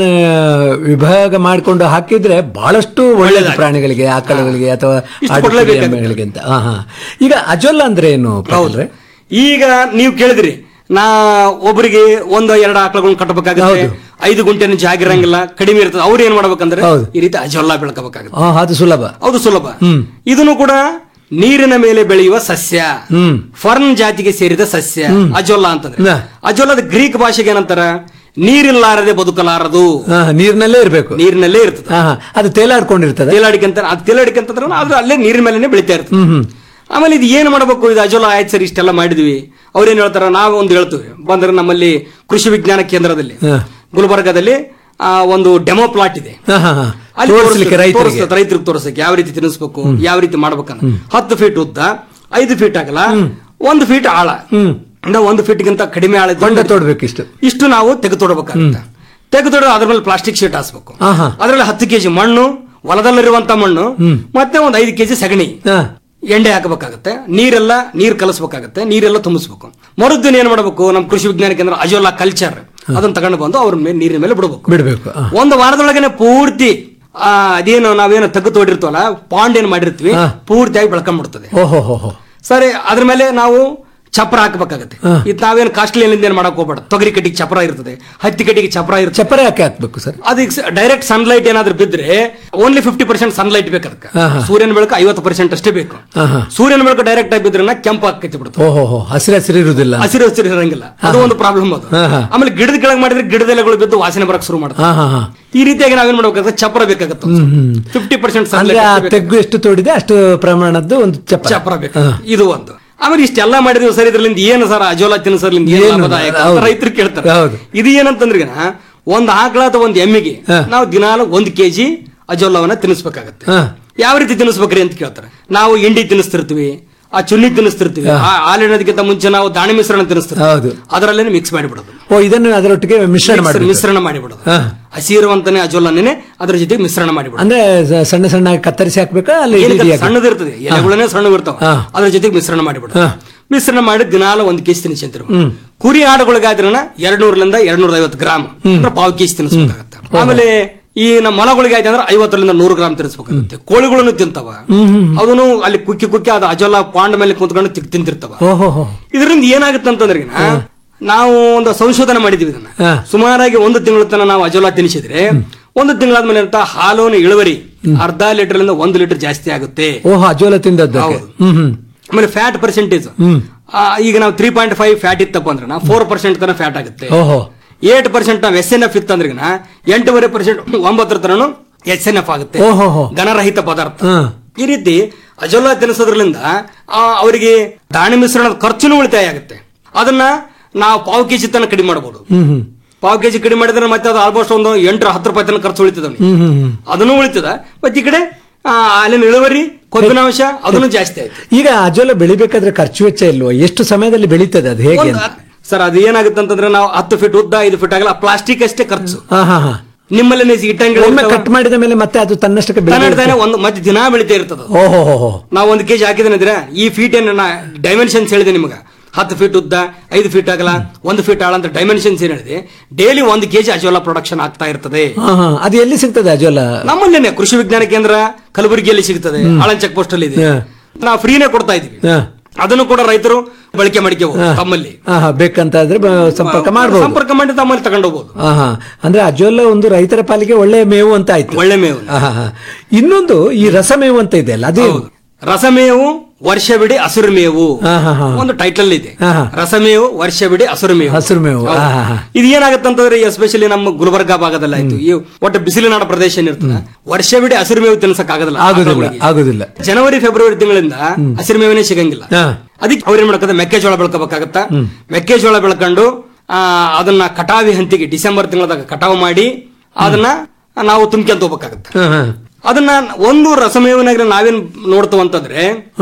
ವಿಭಾಗ ಮಾಡಿಕೊಂಡು ಹಾಕಿದ್ರೆ ಬಹಳಷ್ಟು ಒಳ್ಳೇದು ಪ್ರಾಣಿಗಳಿಗೆ ಆಕಳುಗಳಿಗೆ ಅಥವಾ ಇಷ್ಟು ಆಡು ಕೊಡ್ಲೇಬೇಕಾಗುತ್ತೆ. ಎಮ್ಮೆಗಳಿಗೆ ಅಂತ ಹಾ ಹಾ ಈಗ ಅಜೋಲ್ಲ ಅಂದ್ರೆ ಏನು ಪಾಟೀಲ್ರೆ? ಈಗ ನೀವು ಕೇಳಿದ್ರಿ ನಾ ಒಬ್ಬರಿಗೆ ಒಂದು ಎರಡು ಆಕಳಗಳನ್ನ ಕಟ್ಟಬೇಕಾಗುತ್ತೆ ಐದು ಗುಂಟೆನ ಜಾಗ ಇರಂಗಿಲ್ಲ ಕಡಿಮೆ ಇರ್ತದೆ ಅವ್ರು ಏನ್ ಮಾಡ್ಬೇಕಂದ್ರೆ ಈ ರೀತಿ ಅಜೋಲ್ಲ ಬೆಳ್ಕೋಬೇಕಾಗುತ್ತೆ ಹಾ ಅದು ಸುಲಭ ಹೌದು ಸುಲಭ ಹ್ಮ್ ಇದನ್ನು ಕೂಡ ನೀರಿನ ಮೇಲೆ ಬೆಳೆಯುವ ಸಸ್ಯ ಹ್ಮ್ ಫರ್ನ್ ಜಾತಿಗೆ ಸೇರಿದ ಸಸ್ಯ ಹ್ಮ್. ಅಜೋಲ್ಲ ಅಂತಂದ್ರೆ ನ. ಅಜೋಲ್ಲದ ಗ್ರೀಕ್ ಭಾಷೆಗೆ ಏನಂತಾರ ನೀರಿಲ್ಲಾರದೆ ಬದುಕಲಾರದು ಹಾ, ನೀರಿನಲ್ಲೇ ಇರಬೇಕು ನೀರಿನಲ್ಲೇ ಇರ್ತದೆ ಹಾ ಹಾ ಅದು ತೇಲಾಡ್ಕೊಂಡಿರ್ತದೆ ತೇಲಾಡಿಕೆ ಅಂತ ಅದು ತೇಲಾಡಿಕೆ ಅಂತಂದ್ರೆ ಅದು ಅಲ್ಲೇ ನೀರಿನ ಮೇಲೆನೆ ಬೆಳಿತಾ ಇರ್ತದೆ ಹ್ಮ್ ಹ್ಮ್ ಆಮೇಲೆ ಇದು ಏನು ಮಾಡಬೇಕು ಇದು ಅಜೋಲ ಆಯ್ತು ಸರ್ ಇಷ್ಟೆಲ್ಲ ಮಾಡಿದ್ವಿ ಅವ್ರೇನ್ ಹೇಳ್ತಾರ ನಾವು ಒಂದು ಹೇಳ್ತೀವಿ ಬಂದ್ರೆ ನಮ್ಮಲ್ಲಿ ಕೃಷಿ ವಿಜ್ಞಾನ ಕೇಂದ್ರದಲ್ಲಿ ಹಾ. ಗುಲ್ಬರ್ಗದಲ್ಲಿ ಆ, ಒಂದು ಡೆಮೋ ಪ್ಲಾಟ್ ಇದೆ ಹಾ, ಹಾ, ಹಾ. ಅಲ್ಲಿ ತೋರಿಸ್ಲಿಕ್ಕೆ ತೋರಿಸ್ತದೆ, ರೈತರಿಗೆ ತೋರಿಸ್ತದೆ, ರೈತರಿಗೆ ತೋರಿಸಕ್ಕೆ ಯಾವ ರೀತಿ ತಿನ್ನಿಸ್ಬೇಕು ಯಾವ ರೀತಿ ಮಾಡ್ಬೇಕನ್ನ ಹತ್ತು ಫೀಟ್ ಉದ್ದ ಐದು ಫೀಟ್ ಆಗಲ್ಲ ಒಂದು ಫೀಟ್ ಆಳ ಅಂದ್ರೆ ಒಂದು ಫೀಟ್ಗಿಂತ ಕಡಿಮೆ ಆಳ ಹೊಂಡ ತೋಡ್ಬೇಕು ಇಷ್ಟು ಇಷ್ಟು ನಾವು ತೆಗೆದುಕೊಡ್ಬೇಕಾಗುತ್ತೆ ತೆಗೆದುಕೊಡೋ ಅದ್ರ ಮೇಲೆ ಪ್ಲಾಸ್ಟಿಕ್ ಶೀಟ್ ಹಾಸ್ಬೇಕು ಹಾ ಹಾ ಅದರಲ್ಲಿ ಹತ್ತು ಕೆಜಿ ಮಣ್ಣು ಹೊಲದಲ್ಲಿರುವಂತ ಮಣ್ಣು ಮತ್ತೆ ಒಂದು ಐದು ಕೆಜಿ ಸಗಣಿ ಹಾ ಎಣ್ಣೆ ಹಾಕಬೇಕಾಗತ್ತೆ ನೀರೆಲ್ಲ ನೀರ್ ಕಲಸ್ಬೇಕಾಗತ್ತೆ ನೀರೆಲ್ಲ ತುಂಬಿಸ್ಬೇಕು ಮರುದಿನ ಏನ್ ಮಾಡಬೇಕು ನಮ್ಮ ಕೃಷಿ ವಿಜ್ಞಾನ ಕೇಂದ್ರ ಅಜೋಲಾ ಕಲ್ಚರ್ ಅದನ್ನ ತಗೊಂಡು ಬಂದು ಅವ್ರ ಮೇಲೆ ನೀರಿನ ಮೇಲೆ ಬಿಡಬೇಕು ಬಿಡ್ಬೇಕು ಹಾ. ಒಂದು ವಾರದೊಳಗನೆ ಪೂರ್ತಿ ಆ, ಅದೇನು ನಾವೇನು ತೆಗೆದು ತೋಡಿರ್ತೀವಲ್ಲ ಪಾಂಡ್ ಏನ್ ಮಾಡಿರ್ತೀವಿ ಪೂರ್ತಿಯಾಗಿ ಬೆಳ್ಕೊಂಡ್ಬಿಡ್ತದೆ ಓಹೋ ಹೋ ಹೋ ಸರಿ ಅದ್ರ ಮೇಲೆ ನಾವು ಚಪ್ರ ಹಾಕಬೇಕಾಗತ್ತೆ ಇದು ನಾವೇನು ಕಾಸ್ಟ್ಲಿ ಏನ್ ಮಾಡಕ್ ಹೋಗ್ಬೇಡ ತೊಗರಿ ಕಟ್ಟಿಗೆ ಚಪ್ರ ಇರ್ತದೆ ಹತ್ತಿ ಕಟ್ಟಿಗೆ ಚಪ್ರ ಇರ್ತದೆ ಚಪ್ಪರ ಯಾಕೆ ಹಾಕ್ಬೇಕು ಸರ್ ಅದಕ್ಕೆ ಡೈರೆಕ್ಟ್ ಸನ್ಲೈಟ್ ಏನಾದ್ರೂ ಬಿದ್ರೆ ಓನ್ಲಿ ಫಿಫ್ಟಿ ಪರ್ಸೆಂಟ್ ಸನ್ಲೈಟ್ ಬೇಕು ಅದಕ್ಕೆ ಹಾ, ಹಾ. ಸೂರ್ಯನ ಬೆಳಕು ಐವತ್ತು ಪರ್ಸೆಂಟ್ ಅಷ್ಟೇ ಬೇಕು ಹಾ ಹಾ ಸೂರ್ಯನ ಬೆಳಕು ಡೈರೆಕ್ಟ್ ಆಗಿ ಬಿದ್ರೆ ಕೆಂಪು ಹಾಕೈತಿ ಬಿಡ್ತದೆ ಓಹೋ ಹೋ ಹಸಿರು ಹಸಿರು ಇರುವುದಿಲ್ಲ ಹಸಿರು ಹಸಿರು ಇರಂಗಿಲ್ಲ ಅದು ಒಂದು ಪ್ರಾಬ್ಲಮ್ ಅದು ಹಾ, ಹಾ. ಆಮೇಲೆ ಗಿಡದ ಕೆಳಗೆ ಮಾಡಿದ್ರೆ ಗಿಡದ ಎಲೆಗಳು ಬಿದ್ದು ವಾಸನೆ ಬರಕ್ ಶುರು ಮಾಡ್ತಾರೆ ಹಾ ಹಾ ಹಾ ಈ ರೀತಿಯಾಗಿ ನಾವೇನ್ ಮಾಡ್ಬೇಕಾಗುತ್ತೆ ಚಪ್ರ ಬೇಕಾಗುತ್ತೆ ಹ್ಮ್ ಹ್ಮ್ ಫಿಫ್ಟಿ ಪರ್ಸೆಂಟ್ ಅಂದ್ರೆ ಆ ತೆಗ್ಗು ಎಷ್ಟು ತೋಡಿದೆ ಅಷ್ಟು ಪ್ರಮಾಣದ್ದು ಒಂದು ಚಪ್ಪರ ಚಪ್ರ ಬೇಕು ಇದು ಒಂದು ಆಮೇಲೆ ಇಷ್ಟೆಲ್ಲ ಮಾಡಿದ್ವಿ ಸರ್ ಇದ್ರಲ್ಲಿಂದ ಏನು ಸರ್ ಅಜೋಲ ತಿನ್ಸರ್ಲಿಂದ ಏನು ಏನು? ಲಾಭದಾಯಕ ಅಂತ ಹೌದು. ರೈತರು ಕೇಳ್ತಾರೆ ಹೌದು. ಇದು ಏನಂತಂದ್ರೆ ಈಗ ಒಂದ್ ಆಕಳ ಅಥವಾ ಒಂದ್ ಎಮ್ಮಿಗೆ ನಾವು ದಿನಾಲು ಒಂದ್ ಕೆಜಿ ಅಜೋಲವನ್ನ ತಿನ್ನಿಸ್ಬೇಕಾಗತ್ತೆ ಹಾ ಯಾವ ರೀತಿ ತಿನ್ನಿಸ್ಬೇಕ್ರಿ ಅಂತ ಕೇಳ್ತಾರೆ ನಾವು ಇಂಡಿ ತಿನ್ನಿಸ್ತಿರ್ತೀವಿ ಆ ಚುನ್ನಿ ತಿನ್ನಿಸ್ತಿರ್ತೀವಿ ಆ ಹಾಲಿನೋದಕ್ಕಿಂತ ಮುಂಚೆ ನಾವು ದಾಣಿ ಮಿಶ್ರಣ ತಿನ್ನಿಸ್ತಿರ್ತೀವಿ ಹೌದು ಅದರಲ್ಲೇ ಮಿಕ್ಸ್ ಮಾಡಿಬಿಡೋದು ಓ ಇದನ್ನು ಅದರೊಟ್ಟಿಗೆ ಮಿಶ್ರಣ ಮಿಕ್ಸ್- ಮಾಡಿ ಮಿಶ್ರಣ ಮಾಡಿಬಿಡೋದು ಹಾ ಹಸಿ ಇರುವಂತನೇ ಅಜೋಲನ್ನೇ ಅದ್ರ ಜೊತೆಗೆ ಮಿಶ್ರಣ ಮಾಡಿಬಿಡೋದು ಅಂದ್ರೆ ಸ- ಸಣ್ಣ ಸಣ್ಣ ಕತ್ತರಿಸಿ ಹಾಕ್ಬೇಕಾ ಅಲ್ಲಿ ಏನಕ್ಕೆ ಇಡೀ ಹಾಕಿ- ಸಣ್ಣದಿರ್ತದೆ ಎಲೆಗಳನ್ನೇ ಸಣ್ಣವಿರ್ತಾವ ಹಾ. ಅದ್ರ ಜೊತೆಗೆ ಮಿಶ್ರಣ ಮಾಡಿಬಿಡೋದು ಹಾ. ಮಿಶ್ರಣ ಮಾಡಿ ದಿನಾಲ ಒಂದ್ ಕೆಜಿ ತಿನ್ನಿಸಂತಿರು ಹ್ಮ್ ಕುರಿ ಆಡುಗಳಿಗಾದ್ರನ ಎರಡ್ ನೂರರಿಂದ ಎರಡ್ ನೂರ ಐವತ್ತು ಗ್ರಾಮ್ ಅಂದ್ರೆ ಪಾವು ಕೆಜಿ ತಿನ್ನಿಸ್ಬೇಕಾಗತ್ತೆ ಆಮೇಲೆ ಈ ನಮ್ಮ ಮೊಲಗಳಿಗೆ ಆಯ್ತು ಅಂದ್ರೆ ಐವತ್ತರಿಂದ ನೂರು ಗ್ರಾಮ್ ತಿನ್ನಿಸ್ಬೇಕಾಗುತ್ತೆ ಕೋಳಿಗಳನ್ನು ತಿಂತಾವ ಹ್ಮ್ ಹ್ಮ್ ಅದನ್ನು ಅಲ್ಲಿ ಕುಕ್ಕಿ ಕುಕ್ಕಿ ಅದು ಅಜೋಲ ಪಾಂಡ್ ಮೇಲೆ ಕುಂತ್ಕೊಂಡು ತಿಕ್- ತಿಂತಿರ್ತಾವ ಓಹೋ ಹೋ ಇದರಿಂದ ಏನಾಗುತ್ತೆ ಅಂತಂದ್ರೆ ಈಗ ನಾವು ಒಂದು ಸಂಶೋಧನೆ ಮಾಡಿದ್ವಿ ಇದನ್ನ ಹಾ. ಸುಮಾರಾಗಿ ಒಂದು ತಿಂಗಳ ತನಕ ನಾವು ಅಜೋಲಾ ತಿನ್ನಿಸಿದ್ರೆ ಒಂದು ತಿಂಗಳಾದ್ಮೇಲೆ ಅಂತ ಹಾಲೋನ ಇಳುವರಿ ಅರ್ಧ ಲೀಟರ್ ಇಂದ ಒಂದು ಲೀಟರ್ ಜಾಸ್ತಿ ಆಗುತ್ತೆ ಓಹೋ ಅಜೋಲ ತಿಂದದ್ದು ಹೌದು. ಹ್ಮ್ ಹ್ಮ್ ಆಮೇಲೆ ಫ್ಯಾಟ್ ಪರ್ಸೆಂಟೇಜ್ ಹ್ಮ್ ಈಗ ನಾವು ತ್ರೀ ಪಾಯಿಂಟ್ ಫೈವ್ ಫ್ಯಾಟ್ ಇತ್ತಪ್ಪ ಅಂದ್ರೆ ನಾವು ಫೋರ್ ಪರ್ಸೆಂಟ್ ತನಕ ಫ್ಯಾಟ್ ಆಗುತ್ತೆ ಓಹೋ ಏಟ್ ಪರ್ಸೆಂಟ್ ನಾವು ಎಸ್ ಎನ್ ಎಫ್ ಇತ್ತಂದ್ರೆ ಎಂಟೂವರೆ ಪರ್ಸೆಂಟ್ ಒಂಬತ್ತರ ತನಕ ಎಸ್ ಎನ್ ಎಫ್ ಆಗುತ್ತೆ ಓಹೋ ಹೋ ಘನರಹಿತ ಪದಾರ್ಥ ಹಾ ಈ ರೀತಿ ಅಜೋಲಾ ತಿನ್ನಿಸೋದ್ರಿಂದ ಆ, ಅವರಿಗೆ ದಾಣಿ ಮಿಶ್ರಣದ ಖರ್ಚುನು ಉಳಿತಾಯ ಆಗುತ್ತೆ ಅದನ್ನ ನಾವು ಪಾವು ಕೆಜಿ ತನಕ ಕಡಿಮೆ ಮಾಡಬಹುದು ಹ್ಮ್ ಹ್ಮ್ ಪಾವು ಕೆಜಿ ಕಡಿಮೆ ಮಾಡಿದ್ರೆ ಮತ್ತೆ ಅದು ಆಲ್ಮೋಸ್ಟ್ ಒಂದು ಎಂಟು ಹತ್ತು ರೂಪಾಯಿ ತನಕ ಖರ್ಚು ಉಳಿತದ ಅವ್ನಿಗೆ. ಹ್ಮ್ ಹ್ಮ್ ಹ್ಮ್ ಅದನ್ನು ಉಳಿತದ ಮತ್ತೆ ಈ ಕಡೆ ಆ, ಅಲ್ಲಿನ ಇಳುವರಿ ಕೊಬ್ಬಿನಾಂಶ ಅದನ್ನು ಜಾಸ್ತಿ ಆಯ್ತು ಈಗ ಅಜೋಲ ಬೆಳಿಬೇಕಾದ್ರೆ ಖರ್ಚು ವೆಚ್ಚ ಇಲ್ವಾ ಎಷ್ಟು ಸಮಯದಲ್ಲಿ ಬೆಳೀತದೆ ಅದು ಹೇಗೆ ಅಂತ? ಸರ್ ಅದು ಏನಾಗುತ್ತೆ ಅಂತಂದ್ರೆ ನಾವು ಹತ್ತು ಫೀಟ್ ಉದ್ದ ಐದು ಫೀಟ್ ಆಗಲ್ಲ ಪ್ಲಾಸ್ಟಿಕ್ ಅಷ್ಟೇ ಖರ್ಚು ಹಾ ಹಾ ಹಾ ನಿಮ್ಮಲ್ಲಿ ಇಟ್ಟಂಗಿಲ್ಲ ಒಮ್ಮೆ ಕಟ್ ಮಾಡಿದ ಮೇಲೆ ಮತ್ತೆ ಅದು ತನ್ನಷ್ಟಕ್ಕೆ ಬೆಳೆ ಒಂದು ಮತ್ತೆ ದಿನ ಬೆಳಿತಾ ಇರ್ತದ ಅದು. ಓಹೋ ಹೋ ಹೋ ನಾವು ಒಂದು ಕೆಜಿ ಹಾಕಿದ್ರೆ ಈ ಫೀಟ್ ಏನ ಡೈಮೆನ್ಷನ್ಸ್ ಹೇಳಿದೆ ನಿಮಗೆ ಹತ್ತು ಫೀಟ್ ಉದ್ದ ಐದು ಫೀಟ್ ಆಗಲ್ಲ ಒಂದು ಫೀಟ್ ಆಳ ಅಂತ ಡೈಮೆನ್ಷನ್ಸ್ ಏನ್ ಹೇಳಿದೆ ಡೈಲಿ ಒಂದು ಕೆಜಿ ಅಜೋಲಾ ಪ್ರೊಡಕ್ಷನ್ ಆಗ್ತಾ ಇರ್ತದೆ ಹಾ ಹಾ ಅದು ಎಲ್ಲಿ ಸಿಗ್ತದೆ ಅಜೋಲ ನಮ್ಮಲ್ಲೇನೆ ಕೃಷಿ ವಿಜ್ಞಾನ ಕೇಂದ್ರ ಕಲಬುರಗಿಯಲ್ಲಿ ಸಿಗ್ತದೆ ಆಳನ್ ಚೆಕ್ ಪೋಸ್ಟ್ ಅಲ್ಲಿ ಇದೆ ಹಾ. ನಾವು ಫ್ರೀನೇ ಕೊಡ್ತಾ ಇದೀವಿ ಹಾ ಅದನ್ನು ಕೂಡ ರೈತರು ಬಳಕೆ ಮಾಡಿಕೋಬಹುದು ಹಾ. ತಮ್ಮಲ್ಲಿ ಹಾ ಹಾ ಬೇಕಂತಾದ್ರೆ ಬ- ಸಂಪರ್ಕ ಮಾಡಬಹುದು ಸಂಪರ್ಕ ಮಾಡಿ ತಮ್ಮಲ್ಲಿ ತಗೊಂಡು ಹೋಗ್ಬೋದು ಹಾ ಹಾ ಅಂದ್ರೆ ಅಜೋಲ ಒಂದು ರೈತರ ಪಾಲಿಗೆ ಒಳ್ಳೆ ಮೇವು ಅಂತ ಆಯ್ತು ಒಳ್ಳೆ ಮೇವು ಹಾ, ಹಾ, ಹಾ. ಇನ್ನೊಂದು ಈ ರಸಮೇವು ಅಂತ ಇದೆ ಅಲ್ಲ ಅದೇ ರಸಮೇವು ವರ್ಷವಿಡಿ ಹಸಿರು ಮೇವು ಹಾ, ಹಾ, ಹಾ. ಒಂದು ಟೈಟಲ್ ಇದೆ ಹಾ, ಹಾ. ರಸಮೇವು ವರ್ಷವಿಡಿ ಹಸಿರು ಮೇವು ಹಸಿರು ಮೇವು ಹೌದು. ಹಾ, ಹಾ, ಹಾ. ಇದು ಏನಾಗುತ್ತೆ ಅಂತಂದ್ರೆ ಎಸ್ಪೆಷಲಿ ನಮ್ಮ ಗುಲ್ಬರ್ಗಾ ಭಾಗದಲ್ಲಿ ಆಯ್ತು ಈ ಒಟ್ಟು ಬಿಸಿಲಿನಾಡ ಪ್ರದೇಶ ಏನಿರ್ತದೆ ವರ್ಷವಿಡಿ ಹಸಿರು ಮೇವು ತಿನ್ಸಕ್ ಆಗೋದಿಲ್ಲ ಆಗುದಿಲ್ಲ ಆಗುದಿಲ್ಲ ಜನವರಿ ಫೆಬ್ರವರಿ ತಿಂಗಳಿಂದ ಹಸಿರು ಮೇವನೇ ಸಿಗಂಗಿಲ್ಲ ಹಾ. ಅದಕ್ಕೆ ಅವ್ರು ಏನ್ ಮಾಡ್ತಾರೆ ಮೆಕ್ಕೆಜೋಳ ಬೆಳ್ಕೋಬೇಕಾಗತ್ತ ಮೆಕ್ಕೆಜೋಳ ಬೆಳ್ಕೊಂಡು ಆ, ಅದನ್ನ ಕಟಾವಿ ಹಂತಿಗೆ ಡಿಸೆಂಬರ್ ತಿಂಗಳದಾಗ ಕಟಾವು ಮಾಡಿ ಅದನ್ನ ನಾವು ತುಂಬ್ಕೊಂತ ಹೋಗ್ಬೇಕಾಗತ್ತೆ ಹಾ, ಹಾ. ಅದನ್ನ ಒಂದು ರಸಮೇವನಾಗ ನಾವೇನ್ ನೋಡ್ತೇವೆ ಅಂತಂದ್ರೆ ಹಾ.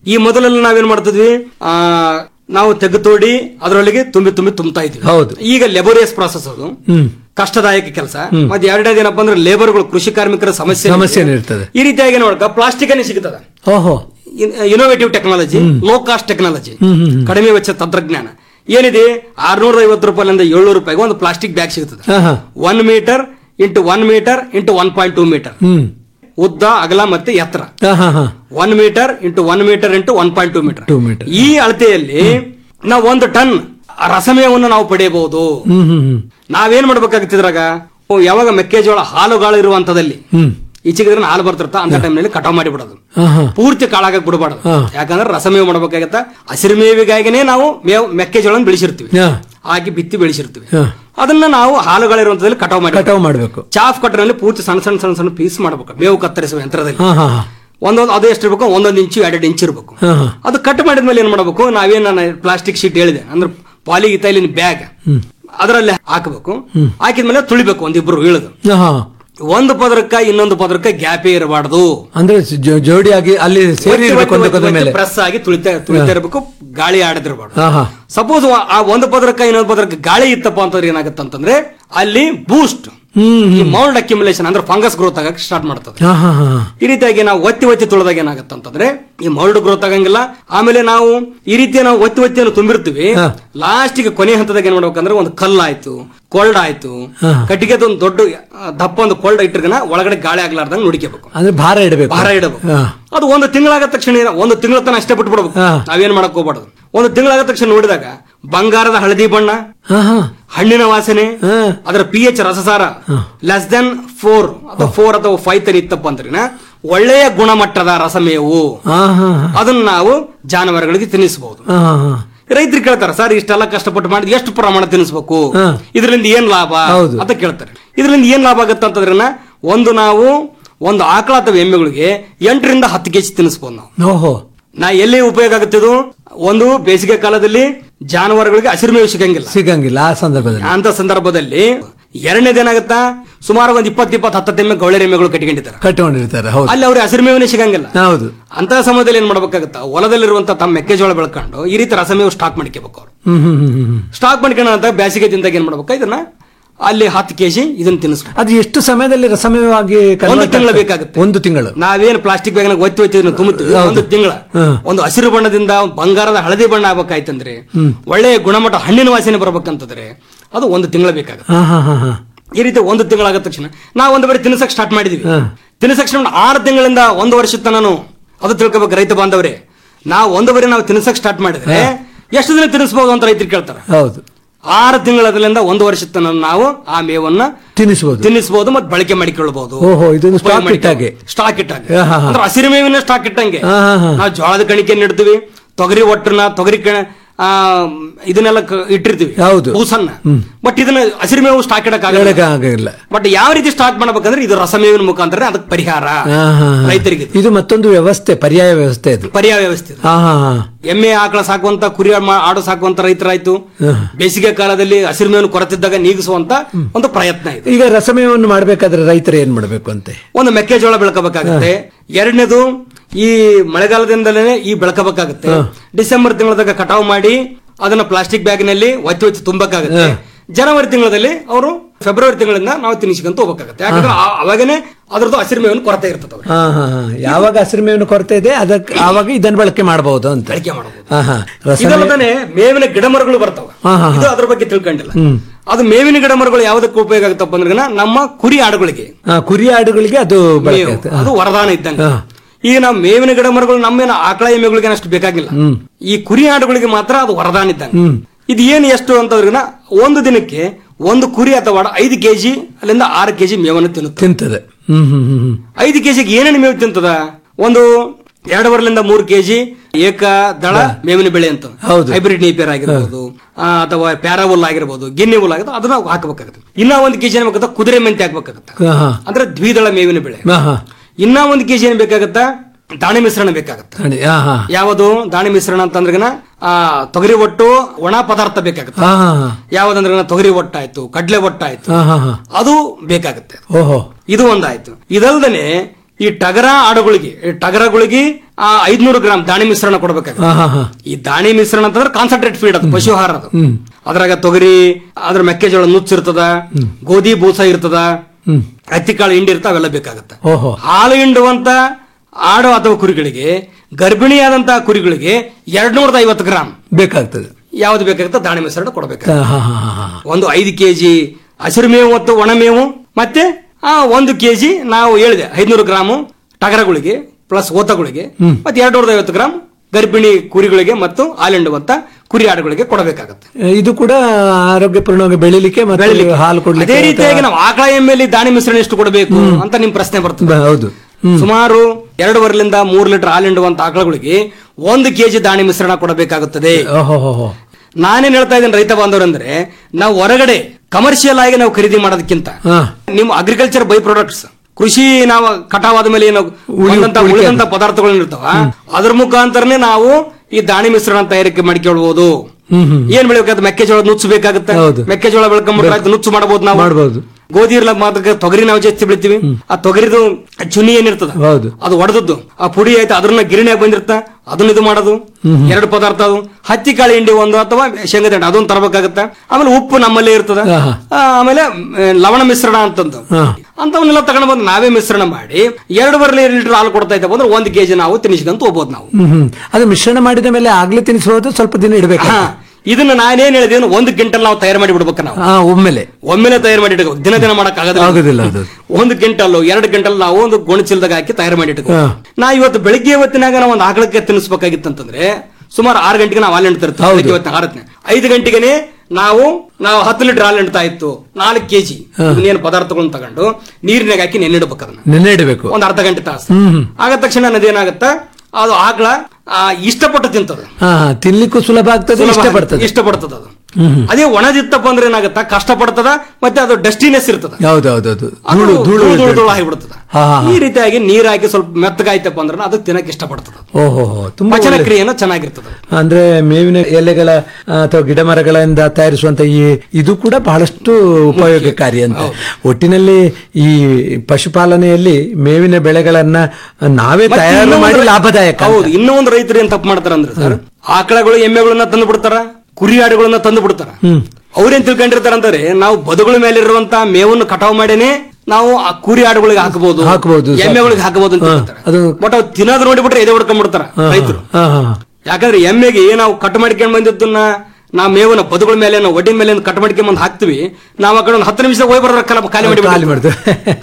ಈ ಮೊದಲೆಲ್ಲ ನಾವೇನ್ ಮಾಡ್ತಿದ್ವಿ ಆ ನಾವು ತೆಗೆತೋಡಿ ಅದರೊಳಗೆ ತುಂಬಿ ತುಂಬಿ ತುಂಬ್ತಾ ಇದ್ವಿ ಹೌದು. ಈಗ ಲೆಬೋರಿಯಸ್ ಪ್ರಾಸೆಸ್ ಅದು ಹ್ಮ್ ಕಷ್ಟದಾಯಕ ಕೆಲಸ ಹ್ಮ್. ಮತ್ತೆ ಎರಡನೇದು ಏನಪ್ಪಾ ಅಂದ್ರೆ ಲೇಬರ್ಗಳು ಕೃಷಿ ಕಾರ್ಮಿಕರ ಸಮಸ್ಯೆ ಸಮಸ್ಯೆನೇ ಇರ್ತದೆ. ಈ ರೀತಿಯಾಗಿ ನೋಡ್ಕ ಪ್ಲಾಸ್ಟಿಕ್ ಅನ್ನೇ ಸಿಗ್ತದ ಓಹೋ innovative technology low cost technology hmm, hmm, hmm. ಕಡಿಮೆ ವೆಚ್ಚ ತಂತ್ರಜ್ಞಾನ ಏನಿದೆ ಆರ್ನೂರ ಐವತ್ತು ರೂಪಾಯಿಲಿಂದ ಏಳ್ನೂರು ರೂಪಾಯಿಗೆ ಒಂದು ಪ್ಲಾಸ್ಟಿಕ್ ಬ್ಯಾಗ್ ಸಿಗ್ತದೆ ಹಾ, ಹಾ. One metre into one metre into one point two metre hmm ಉದ್ದ ಅಗಲ ಮತ್ತೆ ಎತ್ತರ ಹಾ ಹಾ ಹಾ one metre into one metre into one point two metre two metre ಈ ಅಳತೆಯಲ್ಲಿ ನಾವು ಒಂದು ಟನ್ ರಸಮಯವನ್ನು ನಾವು ಪಡೆಯಬಹುದು ಹ್ಮ್ ಹ್ಮ್ ಹ್ಮ್ ನಾವೇನ್ ಮಾಡ್ಬೇಕಾಗ್ತಿದ್ರಾಗ ಯಾವಾಗ ಮೆಕ್ಕೆಜೋಳ ಹಾಲುಗಾಳು ಇರುವಂತದಲ್ಲಿ ಹ್ಮ್ ಈಚೆಗೆ ಹಾಲು ಬರ್ತಿರ್ತ ಅಂತ ಟೈಮ್ನಲ್ಲಿ ಕಟಾವ್ ಮಾಡಿ ಬಿಡೋದು ಹಾ ಹಾ ಪೂರ್ತಿ ಕಾಳಾಗಕ್ ಬಿಡಬಾರ್ದು ಹಾ. ಯಾಕಂದ್ರೆ ರಸಮೇವು ಮಾಡ್ಬೇಕಾಗತ್ತ ಹಸಿರು ಮೇವಿಗಾಗಿನೇ ನಾವು ಮೇವ್ ಮೆಕ್ಕೆಜೋಳ ಬೆಳೆಸಿರ್ತೀವಿ ಹಾ. ಹಾಕಿ ಬಿತ್ತಿ ಬೆಳೆಸಿರ್ತೀವಿ ಹಾ. ಅದನ್ನ ನಾವು ಹಾಲುಗಳಿರುವಂತದಲ್ಲಿ ಕಟಾವ್ ಮಾಡಿ ಕಟಾವ್ ಮಾಡ್ಬೇಕು ಚಾಫ್ ಕಟ್ಟರಲ್ಲಿ ಪೂರ್ತಿ ಸಣ್ಣ ಸಣ್ಣ ಸಣ್ಣ ಸಣ್ಣ ಪೀಸ್ ಮಾಡ್ಬೇಕು ಮೇವು ಕತ್ತರಿಸುವ ಯಂತ್ರದಲ್ಲಿ ಹಾ ಹಾ ಹಾ ಒಂದೊಂದು ಅದು ಎಷ್ಟು ಇರ್ಬೇಕು ಒಂದೊಂದು ಇಂಚು ಎರಡೆರಡು ಇಂಚು ಇರಬೇಕು ಹಾ ಹಾ ಅದು ಕಟ್ ಮಾಡಿದ್ಮೇಲೆ ಏನ್ ಮಾಡಬೇಕು ನಾವೇನ್ ಪ್ಲಾಸ್ಟಿಕ್ ಶೀಟ್ ಹೇಳಿದೆ ಅಂದ್ರೆ ಪಾಲಿ ಇತೈಲಿನ ಬ್ಯಾಗ್ ಹ್ಮ್ ಅದರಲ್ಲಿ ಹಾಕಬೇಕು ಹ್ಮ್. ಹಾಕಿದ್ಮೇಲೆ ತುಳಿಬೇಕು ಒಂದಿಬ್ರು ಇಳಿದು ಹಾ, ಹಾ ಒಂದು ಪದರಕ್ಕ ಇನ್ನೊಂದು ಪದರಕ್ಕ ಗ್ಯಾಪೇ ಇರಬಾರ್ದು ಅಂದ್ರೆ ಜೋ- ಜೋಡಿಯಾಗಿ ಅಲ್ಲಿ ಸೇರಿ ಇರ್ಬೇಕು ಒಂದಕ್ಕೊಂದ್ರ ಮೇಲೆ ಪ್ರೆಸ್ ಆಗಿ ತುಳಿತಾ ತುಳಿತಾ ಇರಬೇಕು ಗಾಳಿ ಆಡದಿರಬಾರ್ದು ಹಾ ಹಾ ಸಪೋಸ್ ಆ ಒಂದು ಪದರಕ್ಕ ಇನ್ನೊಂದು ಪದರಕ್ಕೆ ಗಾಳಿ ಇತ್ತಪ್ಪ ಅಂತಂದ್ರೆ ಏನಾಗುತ್ತೆ ಅಂತಂದ್ರೆ ಅಲ್ಲಿ ಬೂಸ್ಟ್ ಹ್ಮ್ ಈ ಮೌಲ್ಡ್ ಅಕ್ಯುಮುಲೇಷನ್ ಅಂದ್ರೆ ಫಂಗಸ್ ಗ್ರೋತ್ ಆಗಕ್ಕೆ ಸ್ಟಾರ್ಟ್ ಮಾಡ್ತದೆ ಹಾ ಹಾ ಹಾ ಈ ರೀತಿಯಾಗಿ ನಾವು ಒತ್ತಿ ಒತ್ತಿ ತುಳಿದಾಗ ಏನಾಗುತ್ತೆ ಅಂತಂದ್ರೆ ಈ ಮೌಲ್ಡ್ ಗ್ರೋತ್ ಆಗಂಗಿಲ್ಲ ಆಮೇಲೆ ನಾವು ಈ ರೀತಿ ನಾವು ಒತ್ತಿ ಒತ್ತಿಯನ್ನು ತುಂಬಿರ್ತೀವಿ ಹಾ. ಲಾಸ್ಟಿಗೆ ಕೊನೆ ಹಂತದಾಗ ಏನ್ ಮಾಡ್ಬೇಕಂದ್ರೆ ಒಂದು ಕಲ್ಲಾಯ್ತು ಕೊಲ್ಡ್ ಆಯ್ತು ಹಾ. ಕಟ್ಟಿಗೆ ಒಂದು ದೊಡ್ಡ ಆ, ದಪ್ಪ ಒಂದು ಕೋಲ್ಡ್ ಇಟ್ಟಿರ್ಗನ ಒಳಗಡೆ ಗಾಳಿ ಆಗ್ಲಾರ್ದಂಗ್ ನೋಡ್ಕೋಬೇಕು ಅಂದ್ರೆ ಭಾರ ಇಡಬೇಕು ಭಾರ ಇಡಬೇಕು ಹಾ. ಅದು ಒಂದು ತಿಂಗಳಾದ ತಕ್ಷಣ ಏನ- ಒಂದು ತಿಂಗಳ ತನ ಅಷ್ಟೇ ಬಿಟ್ಬಿಡ್ಬೇಕು ಹಾ. ನಾವೇನ್ ಮಾಡಕ್ ಹೋಗ್ಬಾರ್ದು ಒಂದು ತಿಂಗಳಾದ ತಕ್ಷಣ ನೋಡಿದಾಗ ಬಂಗಾರದ ಹಳದಿ ಬಣ್ಣ ಹಾ ಹಾ ಹಣ್ಣಿನ ವಾಸನೆ ಹಾ. ಅದರ ಪಿ ಎಚ್ ರಸಸಾರ ಲೆಸ್ ದೆನ್ ಫೋರ್ ಅಥವಾ ಫೋರ್ ಅಥವಾ ಫೈವ್ ತನ ಇತ್ತಪ್ಪ ಅಂದ್ರೆ ಒಳ್ಳೆಯ ಗುಣಮಟ್ಟದ ರಸಮೇವು ಹಾ ಹಾ ಅದನ್ನ ನಾವು ಜಾನುವಾರುಗಳಿಗೆ ತಿನ್ನಿಸಬಹುದು ಹಾ ಹಾ ಹಾ ರೈತರು ಕೇಳ್ತಾರೆ ಸರ್ ಇಷ್ಟೆಲ್ಲ ಕಷ್ಟಪಟ್ಟು ಮಾಡಿದ್ ಎಷ್ಟು ಪ್ರಮಾಣ ತಿನ್ನಿಸ್ಬೇಕು ಹಾ. ಇದರಿಂದ ಏನ್ ಲಾಭ ಹೌದು. ಅಂತ ಕೇಳ್ತಾರೆ ಇದರಿಂದ ಏನ್ ಲಾಭ ಆಗುತ್ತೆ ಅಂತಂದ್ರೆ ಒಂದು ನಾವು ಒಂದು ಆಕಳ ಅಥವಾ ಎಮ್ಮೆಗಳಿಗೆ ಎಂಟರಿಂದ ಹತ್ತು ಕೆಜಿ ತಿನ್ನಿಸ್ಬೋದು ನಾವು ಓಹೋ ನಾ ಎಲ್ಲಿ ಉಪಯೋಗ ಆಗುತ್ತೆ ಇದು ಒಂದು ಬೇಸಿಗೆ ಕಾಲದಲ್ಲಿ ಜಾನುವಾರುಗಳಿಗೆ ಹಸಿರು ಮೇವು ಸಿಗಂಗಿಲ್ಲ ಸಿಗಂಗಿಲ್ಲ ಆ ಸಂದರ್ಭದಲ್ಲಿ ಅಂತ ಸಂದರ್ಭದಲ್ಲಿ ಎರಡನೇದೇನಾಗುತ್ತಾ ಸುಮಾರು ಒಂದು ಇಪ್ಪತ್ತು ಇಪ್ಪತ್ತು ಹತ್ತು ಎಮ್ಮೆ ಗೌಳೆ ಎಮ್ಮೆಗಳು ಕಟ್ಕೊಂಡಿದ್ದಾರೆ ಕಟ್ಕೊಂಡಿರ್ತಾರೆ ಹೌದು ಅಲ್ಲಿ ಅವ್ರಿಗೆ ಹಸಿರು ಮೇವನೇ ಸಿಗಂಗಿಲ್ಲ ಹೌದು ಅಂತ ಸಮಯದಲ್ಲಿ ಏನ್ ಮಾಡ್ಬೇಕಾಗತ್ತ ಹೊಲದಲ್ಲಿರುವಂತ ತಮ್ಮ ಮೆಕ್ಕೆಜೋಳ ಬೆಳ್ಕೊಂಡು ಈ ರೀತಿ ರಸಮೇವು ಸ್ಟಾಕ್ ಮಾಡ್ಕೋಬೇಕು ಅವ್ರು ಹ್ಮ್ ಹ್ಮ್ ಹ್ಮ್ ಹ್ಮ್ ಹ್ಮ್. ಸ್ಟಾಕ್ ಮಾಡ್ಕೊಂಡ ಬೇಸಿಗೆ ದಿನದಾಗ ಏನ್ ಮಾಡ್ಬೇಕು ಇದನ್ನ ಅಲ್ಲಿ ಹತ್ತು ಕೆಜಿ ಇದನ್ನ ತಿನ್ನಿಸ್ಬೇಕು ಅದು ಎಷ್ಟು ಸಮಯದಲ್ಲಿ ರಸಮಯವಾಗಿ convert ಒಂದು ತಿಂಗಳು ಆಗ್ತದೆ? ಬೇಕಾಗುತ್ತೆ ಒಂದು ತಿಂಗಳು ನಾವೇನು ಪ್ಲಾಸ್ಟಿಕ್ ಬ್ಯಾಗ್ ಒತ್ತಿ ಒತ್ತಿ ಇದನ್ನ ತುಂಬುತ್ತೀವಿ ಹೌದು. ಒಂದು ತಿಂಗಳ ಹಾ. ಒಂದು ಹಸಿರು ಬಣ್ಣದಿಂದ ಬಂಗಾರದ ಹಳದಿ ಬಣ್ಣ ಆಗ್ಬೇಕಾಯ್ತಂದ್ರೆ ಹ್ಮ್. ಒಳ್ಳೆಯ ಗುಣಮಟ್ಟ ಹಣ್ಣಿನ ವಾಸನೆ ಬರ್ಬೇಕಂತಂದ್ರೆ ಅದು ಒಂದು ತಿಂಗಳ ಬೇಕಾಗುತ್ತೆ ಹಾ ಹಾ ಹಾ ಹಾ ಈ ರೀತಿ ಒಂದು ತಿಂಗಳಾದ ತಕ್ಷಣ ನಾವು ಒಂದು ಬಾರಿ ತಿನ್ಸಕ್ ಸ್ಟಾರ್ಟ್ ಮಾಡಿದ್ವಿ ಹಾ. ತಿನ್ಸಕ್ ಸ್ಟಾರ್ಟ್ ಆರು ತಿಂಗಳಿಂದ ಒಂದು ವರ್ಷದ ತನನು ಅದು ತಿಳ್ಕೊಬೇಕು ರೈತ ಬಾಂಧವರೇ ನಾವು ಒಂದು ಬಾರಿ ನಾವು ತಿನ್ಸಕ್ ಸ್ಟಾರ್ಟ್ ಮಾಡಿದ್ರೆ ಎಷ್ಟು ದಿನ ತಿನ್ನಿಸಬಹುದು ಅಂತ ರೈತರು ಕೇಳ್ತಾರೆ ಹೌದು ಆರು ತಿಂಗಳದಿಂದ ಒಂದು ವರ್ಷದ ತನಕ ನಾವು ಆ ಮೇವನ್ನ ತಿನ್ನಿಸಬಹುದು ತಿನ್ನಿಸಬಹುದು ಮತ್ತೆ ಬಳಕೆ ಮಾಡಿಕೊಳ್ಳಬಹುದು ಓಹೋ ಇದೊಂದು ಸ್ಟಾಕ್ ಇಟ್ಟಾಗೆ ಸ್ಟಾಕ್ ಇಟ್ಟಾಗೆ ಹಾ, ಹಾ, ಹಾ. ಅಂದ್ರೆ ಹಸಿರು ಮೇವಿನ ಸ್ಟಾಕ್ ಇಟ್ಟಂಗೆ ಹಾ, ಹಾ, ಹಾ. ನಾವು ಜೋಳದ ಕಣಿಕೆಯನ್ನು ಇಡ್ತೀವಿ ತೊಗರಿ ಒಟ್ಟನ್ನ ತೊಗರಿ ಕಣ ಆ, ಇದನ್ನೆಲ್ಲ ಕ- ಇಟ್ಟಿರ್ತೀವಿ ಹೌದು. ಹೂಸನ್ನ ಹ್ಮ್. ಬಟ್ ಇದನ್ನ ಹಸಿರು ಮೇವು ಸ್ಟಾಕ್ ಇಡಕ್ಕಾಗಲ್ಲ ಹೇಳಕ್ ಆಗಿಲ್ಲ ಬಟ್ ಯಾವ ರೀತಿ ಸ್ಟಾಕ್ ಮಾಡ್ಬೇಕಂದ್ರೆ ಇದು ರಸಮೇವಿನ ಮುಖಾಂತರ ಅದಕ್ಕೆ ಪರಿಹಾರ ಹಾ, ಹಾ, ಹಾ. ರೈತರಿಗೆ ಇದು. ಇದು ಮತ್ತೊಂದು ವ್ಯವಸ್ಥೆ ಪರ್ಯಾಯ ವ್ಯವಸ್ಥೆ ಇದು ಪರ್ಯಾಯ ವ್ಯವಸ್ಥೆ ಇದು. ಹಾ ಹಾ ಹಾ ಎಮ್ಮೆ ಆಕಳ ಸಾಕುವಂತ ಕುರಿ ಮಾ- ಆಡು ಸಾಕುವಂತ ರೈತರಾಯ್ತು ಹಾ. ಬೇಸಿಗೆ ಕಾಲದಲ್ಲಿ ಹಸಿರು ಮೇವನ್ನು ಕೊರತಿದ್ದಾಗ ನೀಗಿಸುವಂತ ಒಂದು ಪ್ರಯತ್ನ ಇದೆ ಈಗ ರಸಮಯವನ್ನು ಮಾಡ್ಬೇಕಾದ್ರೆ ರೈತರು ಏನ್ ಮಾಡ್ಬೇಕು ಅಂತೆ ಒಂದು ಮೆಕ್ಕೆಜೋಳ ಬೆಳ್ಕೋಬೇಕಾಗುತ್ತೆ ಎರಡನೇದು ಈ ಮಳೆಗಾಲದಿಂದಲೇ ಈ ಬೆಳ್ಕೋಬೇಕಾಗುತ್ತೆ ಡಿಸೆಂಬರ್ ತಿಂಗಳದಾಗ ಕಟಾವು ಮಾಡಿ ಅದನ್ನ ಪ್ಲಾಸ್ಟಿಕ್ ಬ್ಯಾಗ್ ನಲ್ಲಿ ಒತ್ತಿ ಒತ್ತಿ ತುಂಬಬೇಕಾಗುತ್ತೆ ಜನವರಿ ತಿಂಗಳಲ್ಲಿ ಅವರು ಫೆಬ್ರವರಿ ತಿಂಗಳಿಂದ ನಾವು ತಿನ್ನಿಸ್ಕೊಂತ ಹೋಗ್ಬೇಕಾಗುತ್ತೆ ಯಾಕಂದ್ರೆ ಆ- ಅವಾಗನೇ ಅದ್ರದ್ದು ಹಸಿರು ಮೇವಿನ ಕೊರತೆ ಇರ್ತದೆ ಅವ್ರಿಗೆ ಹಾ ಹಾ ಹಾ ಯಾವಾಗ ಹಸಿರು ಮೇವಿನ ಕೊರತೆ ಇದೆ ಅದಕ್ಕೆ ಆವಾಗ ಇದನ್ನ ಬಳಕೆ ಮಾಡಬಹುದು ಅಂತ ಬಳಕೆ ಮಾಡಬಹುದು ಹಾ ಹಾ ರಸಮಯ ಇದಲ್ಲದೆ ಮೇವಿನ ಗಿಡ ಮರಗಳು ಬರ್ತಾವ ಹಾ, ಹಾ, ಹಾ. ಇದು ಅದ್ರ ಬಗ್ಗೆ ತಿಳ್ಕೊಂಡಿಲ್ಲ ಹ್ಮ್ ಅದು ಮೇವಿನ ಗಿಡ ಮರಗಳು ಯಾವ್ದಕ್ಕೆ ಉಪಯೋಗ ಆಗುತ್ತಪ್ಪ ಅಂದ್ರೆ ನಮ್ಮ ಕುರಿ ಆಡುಗಳಿಗೆ ಹಾ, ಕುರಿ ಆಡುಗಳಿಗೆ ಅದು ಬಳಕೆ ಮೇವು. ಆಗುತ್ತೆ. ಅದು ವರದಾನ ಇದ್ದಂಗೆ ಹಾ. ಈಗ ನಾವು ಮೇವಿನ ಗಿಡ ಮರಗಳು ನಮ್ಮೇನ ಆಕಳ ಎಮ್ಮೆಗಳಿಗೆ ಅಷ್ಟು ಬೇಕಾಗಿಲ್ಲ ಹ್ಮ್ ಈ ಕುರಿ ಆಡುಗಳಿಗೆ ಮಾತ್ರ ಅದು ವರದಾನ ಇದ್ದಂಗೆ ಹ್ಮ್ ಇದು ಏನು ಎಷ್ಟು ಅಂತಂದ್ರೆ ಒಂದು ದಿನಕ್ಕೆ ಒಂದು ಕುರಿ ಅಥವಾ ಆಡು ಐದು ಕೆಜಿ ಅಲ್ಲಿಂದ ಆರು ಕೆಜಿ ಮೇವನ್ನು ತಿನ್ನುತ್ತೆ ತಿಂತದೆ ಹ್ಮ್ ಹ್ಮ್ ಹ್ಮ್ ಹ್ಮ್ ಐದು ಕೆಜಿಗೆ ಏನೇನು ಮೇವು ತಿಂತದ ಒಂದು ಎರಡೂವರೆಲಿಂದ ಮೂರು ಕೆಜಿ ಏಕದಳ ಮೇವಿನ ಬೆಳೆ ಅಂತ ಹೌದು. ಹೈಬ್ರಿಡ್ ನೇಪಿಯರ್ ಆಗಿರ್ಬೋದು ಆ, ಅಥವಾ ಪ್ಯಾರಾವುಲ್ ಆಗಿರ್ಬೋದು ಗಿನ್ನಿ ಹುಲ್ ಆಗಿರ್ಬೋದು ಅದನ್ನ ನಾವು ಹಾಕಬೇಕಾಗುತ್ತೆ ಇನ್ನ ಒಂದು ಕೆಜಿ ಏನ್ಬೇಕಾಗುತ್ತೆ ಕುದುರೆ ಮೆಂತೆ ಹಾಕ್ಬೇಕಾಗುತ್ತೆ ಹಾ ಹಾ ಅಂದ್ರೆ ದ್ವಿದಳ ಮೇವಿನ ಬೆಳೆ ಹಾ ಹಾ ಇನ್ನ ಒಂದು ಕೆಜಿ ಏನ್ ಬೇಕಾಗತ್ತ ದಾಣಿ ಮಿಶ್ರಣ ಬೇಕಾಗತ್ತೆ ತಡಿ, ಹಾ ಹಾ ಯಾವುದು ದಾಣಿ ಮಿಶ್ರಣ ಅಂತಂದ್ರಗನ ಆ ತೊಗರಿ ಒಟ್ಟು ಒಣ ಪದಾರ್ಥ ಬೇಕಾಗುತ್ತೆ ಹಾ ಹಾ ಹಾ ಯಾವ್ದಂದ್ರೆ ತೊಗರಿ ಒಟ್ಟಾಯ್ತು ಕಡ್ಲೆ ಒಟ್ಟಾಯ್ತು ಹಾ ಹಾ ಹಾ ಅದು ಬೇಕಾಗುತ್ತೆ ಓಹೋ ಇದು ಒಂದಾಯ್ತು ಇದಲ್ದನೆ ಈ ಟಗರ ಆಡುಗಳಿಗೆ ಈ ಟಗರಗಳಿಗೆ ಐದ್ನೂರು ಗ್ರಾಮ್ ದಾಣಿ ಮಿಶ್ರಣ ಕೊಡ್ಬೇಕಾಗುತ್ತೆ ಹಾ ಹಾ ಹಾ ಈ ದಾಣಿ ಮಿಶ್ರಣ ಅಂತಂದ್ರೆ ಕಾನ್ಸಂಟ್ರೇಟ್ ಫೀಡ್ ಅದು ಪಶು ಆಹಾರ ಅದು ಹ್ಮ್ ಅದ್ರಾಗ ತೊಗರಿ ಅದ್ರ ಮೆಕ್ಕೆಜೋಳ ನುಚ್ಚಿರ್ತದ ಗೋಧಿ ಬೂಸ ಇರ್ತದ ಹ್ಮ್ ಹತ್ತಿಕಾಳು ಹಿಂಡಿ ಇರ್ತಾವ ಅವೆಲ್ಲ ಬೇಕಾಗತ್ತೆ ಓಹೋ ಹಾಲು ಹಿಂಡುವಂತ ಆಡು ಅಥವಾ ಕುರಿಗಳಿಗೆ ಗರ್ಭಿಣಿಯಾದಂತಹ ಕುರಿಗಳಿಗೆ ಎರಡ್ ನೂರದ ಐವತ್ತು ಗ್ರಾಮ್ ಬೇಕಾಗ್ತದೆ ಯಾವ್ದು ಬೇಕಾಗುತ್ತೆ ದಾಣಿ ಮಿಶ್ರಣ ಕೊಡಬೇಕು ಹಾ ಹಾ ಹಾ ಹಾ ಒಂದು ಐದು ಕೆಜಿ ಹಸಿರು ಮೇವು ಮತ್ತು ಒಣ ಮೇವು ಮತ್ತೆ ಆ ಒಂದು ಕೆಜಿ ನಾವು ಹೇಳಿದೆ ಐದ್ನೂರು ಗ್ರಾಮು ಟಗರಗಳಿಗೆ ಪ್ಲಸ್ ಓತಗಳಿಗೆ ಹ್ಮ್. ಮತ್ತೆ ಎರಡ್ ನೂರದ ಐವತ್ತು ಗ್ರಾಮ್ ಗರ್ಭಿಣಿ ಕುರಿಗಳಿಗೆ ಮತ್ತು ಹಾಲಿಂಡುವಂತ ಕುರಿ ಆಡುಗಳಿಗೆ ಕೊಡಬೇಕಾಗುತ್ತೆ ಇದು ಕೂಡ ಆರೋಗ್ಯಪೂರ್ಣವಾಗಿ ಬೆಳಿಲಿಕ್ಕೆ ಮತ್ತೆ ಬೆಳಿಲಿಕ್ಕೆ. ಹಾಲು ಕೊಡ್ಲಿಕ್ಕೆ ಅದೇ ರೀತಿಯಾಗಿ ಅಥವಾ- ನಾವು ಆಕಳ ಎಮ್ಮೆಲಿ ದಾಣಿ ಮಿಶ್ರಣ ಎಷ್ಟು ಕೊಡಬೇಕು ಅಂತ ನಿಮ್ ಪ್ರಶ್ನೆ ಬರ್ತದೆ ಬ- ಹೌದು ಹ್ಮ್. ಸುಮಾರು ಎರಡೂವರೆಲಿಂದ ಮೂರು ಲೀಟರ್ ಹಾಲಿಂಡುವಂತ ಆಕಳಗಳಿಗೆ ಒಂದು ಕೆಜಿ ದಾಣಿ ಮಿಶ್ರಣ ಕೊಡಬೇಕಾಗುತ್ತದೆ ಓಹೋ ಹೋ ಹೋ ನಾನೇನ್ ಹೇಳ್ತಾ ಇದ್ದೇನೆ ರೈತ ಬಾಂಧವರಂದ್ರೆ ನಾವು ಹೊರಗಡೆ ಕಮರ್ಷಿಯಲ್ ಆಗಿ ನಾವು ಖರೀದಿ ಮಾಡೋದಕ್ಕಿಂತ ಹಾ ನಿಮ್ಮ ಅಗ್ರಿಕಲ್ಚರ್ ಬೈ ಪ್ರಾಡಕ್ಟ್ಸ್ ಕೃಷಿ ನಾವು ಕಟಾವಾದ ಮೇಲೆ ಏನು ಬಂದಂತ ಉಳಿಕೆ ಉಳಿದಂತ ಪದಾರ್ಥಗಳು ಇರ್ತಾವ ಅದ್ರ ಮುಖಾಂತರನೇ ನಾವು ಈ ದಾಣಿ ಮಿಶ್ರಣ ತಯಾರಿಕೆ ಮಾಡ್ಕೊಳ್ಬಹುದು ಹ್ಮ್ ಹ್ಮ್ ಏನ್ ಬೆಳಿಬೇಕಾಗುತ್ತೆ ಮೆಕ್ಕೆಜೋಳ ನುಚ್ಚು ಬೇಕಾಗುತ್ತೆ ಹೌದು. ಮೆಕ್ಕೆಜೋಳ ಬೆಳ್ಕೊಂಡ್ಬಿಟ್ರೆ ನುಚ್ಚು ಮಾಡಬಹುದು ನಾವು ಮಾಡ್ಬೋದು ಗೋಧಿ ಇರ್ಲಕ್ ಮಾತ್ರ ತೊಗರಿ ನಾವು ಜಾಸ್ತಿ ಬೆಳಿತೀವಿ ಆ ತೊಗರಿದು ಚುನಿ ಏನಿರ್ತದ ಹೌದು ಅದು ಒಡೆದದ್ದು ಆ ಪುಡಿ ಆಯ್ತು ಅದ್ರನ್ನ ಗಿರಣಿಯಾಗಿ ಬಂದಿರ್ತ ಅದನ್ನ ಇದು ಮಾಡೋದು ಎರಡು ಪದಾರ್ಥ ಅದು ಹತ್ತಿ ಕಾಳು ಹಿಂಡಿ ಒಂದು ಅಥವಾ ಶೇಂಗದ ಹಿಂಡಿ ಅದೊಂದು ತರಬೇಕಾಗತ್ತೆ ಆಮೇಲೆ ಉಪ್ಪು ನಮ್ಮಲ್ಲೇ ಇರ್ತದ ಆಹಾ. ಆ, ಆಮೇಲೆ ಮ್, ಲವಣ ಮಿಶ್ರಣ ಅಂತಂದು ಹಾ ಅಂತವನ್ನೆಲ್ಲ ತಗೊಂಡು ಬಂದು ನಾವೇ ಮಿಶ್ರಣ ಮಾಡಿ ಎರಡೂವರೆ ಲೀಟರ್ ಹಾಲು ಕೊಡ್ತಾ ಇದ್ದೇವೆ ಅಂದ್ರೆ ಒಂದು ಕೆಜಿ ನಾವು ತಿನ್ನಿಸ್ಕೊಂತ ಹೋಗ್ಬೋದು ನಾವು ಹ್ಮ್ ಹ್ಮ್ ಅದು ಮಿಶ್ರಣ ಮಾಡಿದ ಮೇಲೆ ಆಗ್ಲೇ ತಿನ್ನಿಸಬಹುದು ಸ್ವಲ್ಪ ದಿನ ಇಡಬೇಕು ಹಾ ಇದನ್ನ ನಾನೇನ್ ಹೇಳಿದೆ ಅಂದ್ರೆ ಒಂದು ಕ್ವಿಂಟಲ್ ನಾವು ತಯಾರು ಮಾಡಿ ಬಿಡ್ಬೇಕು ನಾವು ಹಾ ಒಮ್ಮೆಲೆ ಒಮ್ಮೆಲೆ ತಯಾರು ಮಾಡಿ ಇಟ್ಕೋ ದಿನ ದಿನ ಮಾಡಕ್ ಆಗೋದಿಲ್ಲ ಆಗೋದಿಲ್ಲ ಅದು ಒಂದು ಕ್ವಿಂಟಲ್ ಎರಡು ಕ್ವಿಂಟಲ್ ನಾವು ಒಂದು ಗೋಣಿಚೀಲದಾಗ ಹಾಕಿ ತಯಾರು ಮಾಡಿ ಇಟ್ಕೋ ಹಾ. ನಾ ಇವತ್ತು ಬೆಳಿಗ್ಗೆ ಹೊತ್ತಿನಾಗ ನಾವು ಒಂದು ಆಕಳಕ್ಕೆ ತಿನ್ನಿಸ್ಬೇಕಾಗಿತ್ತಂತಂದ್ರೆ ಸುಮಾರು ಆರು ಗಂಟೆಗೆ ನಾವು ಹಾಲು ಹಿಂಡ್ತಿರ್ತೀವಿ ಹೌದು. ಬೆಳಿಗ್ಗೆ ಹೊತ್ತಿನ ಆರತ್ನೆ ಐದು ಗಂಟೆಗೆ ನಾವು ನಾವು ಹತ್ತು ಲೀಟರ್ ಹಾಲು ಹಿಂಡ್ತಾ ಇತ್ತು ನಾಲ್ಕು ಕೆಜಿ ಹಾ. ಇನ್ನೇನು ಪದಾರ್ಥಗಳನ್ನ ತಗೊಂಡು ನೀರಿನಾಗ ಹಾಕಿ ನೆನ್ನಿಡ್ಬೇಕು ಅದನ್ನ ನೆನ್ನೆ ಇಡಬೇಕು ಒಂದ್ ಅರ್ಧ ಗಂಟೆ ತಾಸು ಹ್ಮ್ ಹ್ಮ್ ಆಗ ತಕ್ಷಣ ಅದೇನಾಗತ್ತ ಅದು ಆಕಳ ಆ, ಇಷ್ಟಪಟ್ಟು ತಿಂತದ ಹಾ ಹಾ ತಿನ್ಲಿಕ್ಕೂ ಸುಲಭ ಆಗ್ತದೆ ಸುಲಭ ಇಷ್ಟಪಡ್ತದೆ ಇಷ್ಟಪಡ್ತದ ಅದು ಹ್ಮ್ ಹ್ಮ್ ಅದೇ ಒಣದಿತ್ತಪ್ಪ ಅಂದ್ರೆ ಏನಾಗತ್ತ ಕಷ್ಟಪಡ್ತದ ಮತ್ತೆ ಅದು ಡಸ್ಟಿನೆಸ್ ಇರ್ತದ ಹೌದೌದೌದು ಅದು ಧೂಳು ಧೂಳು ಧೂಳು ಧೂಳು ಇರ್ತದೆ. ಆಗಿಬಿಡ್ತದ ಹಾ ಹಾ ಈ ರೀತಿಯಾಗಿ ನೀರ್ ಹಾಕಿ ಸ್ವಲ್ಪ ಮೆತ್ತಗಾಯ್ತಪ್ಪ ಅಂದ್ರೆ ಅದು ತಿನ್ನಕ್ ಇಷ್ಟಪಡ್ತದ ಓಹೋ ಹೋ, ತುಂಬಾ ಪಚನ ಒಳ್ಳೆ- ಕ್ರಿಯೆನ ಚೆನ್ನಾಗಿರ್ತದ ಅಂದ್ರೆ ಮೇವಿನ ಎಲೆಗಳ ಆ, ಅಥವಾ ಗಿಡ ಮರಗಳಿಂದ ತಯಾರಿಸುವಂತ ಈ ಇದು ಕೂಡ ಬಹಳಷ್ಟು ಉಪಯೋಗಕಾರಿ ಅಂತ ಒಟ್ಟಿನಲ್ಲಿ ಈ ಪಶುಪಾಲನೆಯಲ್ಲಿ ಮೇವಿನ ಬೆಳೆಗಳನ್ನ ನಾವೇ ಮತ್ತೆ ತಯಾರು ಇನ್ನೂ ಮಾಡಿ ಒಂದು- ಲಾಭದಾಯಕ ಅಂತ. ಹೌದು ಇನ್ನೂ ಒಂದು ರೈತರು ಏನ್ ತಪ್ಪು ಮಾಡ್ತಾರ ಅಂದ್ರೆ ಸರ್ ಆಕಳಗಳು ಎಮ್ಮೆಗಳನ್ನ ತಂದು ಬಿಡ್ತಾರ ಕುರಿ ಆಡುಗಳನ್ನ ತಂದು ಬಿಡ್ತಾರ ಹ್ಮ್ ಅವ್ರೇನ್ ತಿಳ್ಕೊಂಡಿರ್ತಾರ ಅಂದ್ರೆ ನಾವು ಬದುಗಳ ಮೇಲೆ ಇರುವಂತ ಮೇವನ್ನು ಕಟಾವು ಮಾಡೇನೆ ನಾವು ಆ ಕುರಿ ಆಡುಗಳಿಗೆ ಹಾಕಬಹುದು ಹಾಕ್ಬೋದು, ಸಾಕು. ಎಮ್ಮೆಗಳಿಗೆ ಹಾಕಬಹುದು ಅಂತ ಹಾ, ಹೇಳ್ತಾರೆ ಅದು ಬಟ್ ಅವ್ ತಿನ್ನೋದು ನೋಡಿಬಿಟ್ರೆ ಎದೆ ಹೊಡ್ಕೊಂಡ್ಬಿಡ್ತಾರ ಹಾ, ರೈತರು ಹಾ, ಹಾ. ಯಾಕಂದ್ರೆ ಎಮ್ಮೆಗೆ ನಾವು ಕಟ್ ಮಾಡ್ಕೊಂಡ್ ಬಂದಿದ್ದನ್ನ ನಾವು ಮೇವನ್ನ ಬದುಗಳ ಮೇಲೆ ನಾವು ಒಡ್ಡಿ ಮೇಲೆ ಕಟ್ ಮಾಡ್ಕೊಂಡ್ ಬಂದು ಹಾಕ್ತಿವಿ ನಾವು ಆ ಕಡೆ ಒಂದು ಹತ್ತು ನಿಮಿಷ ಹೋಗಿ ಬರೋರ ಖಾಲಿ ಮಾಡಿ ಖಾಲಿ ಮಾಡ್ತೇವೆ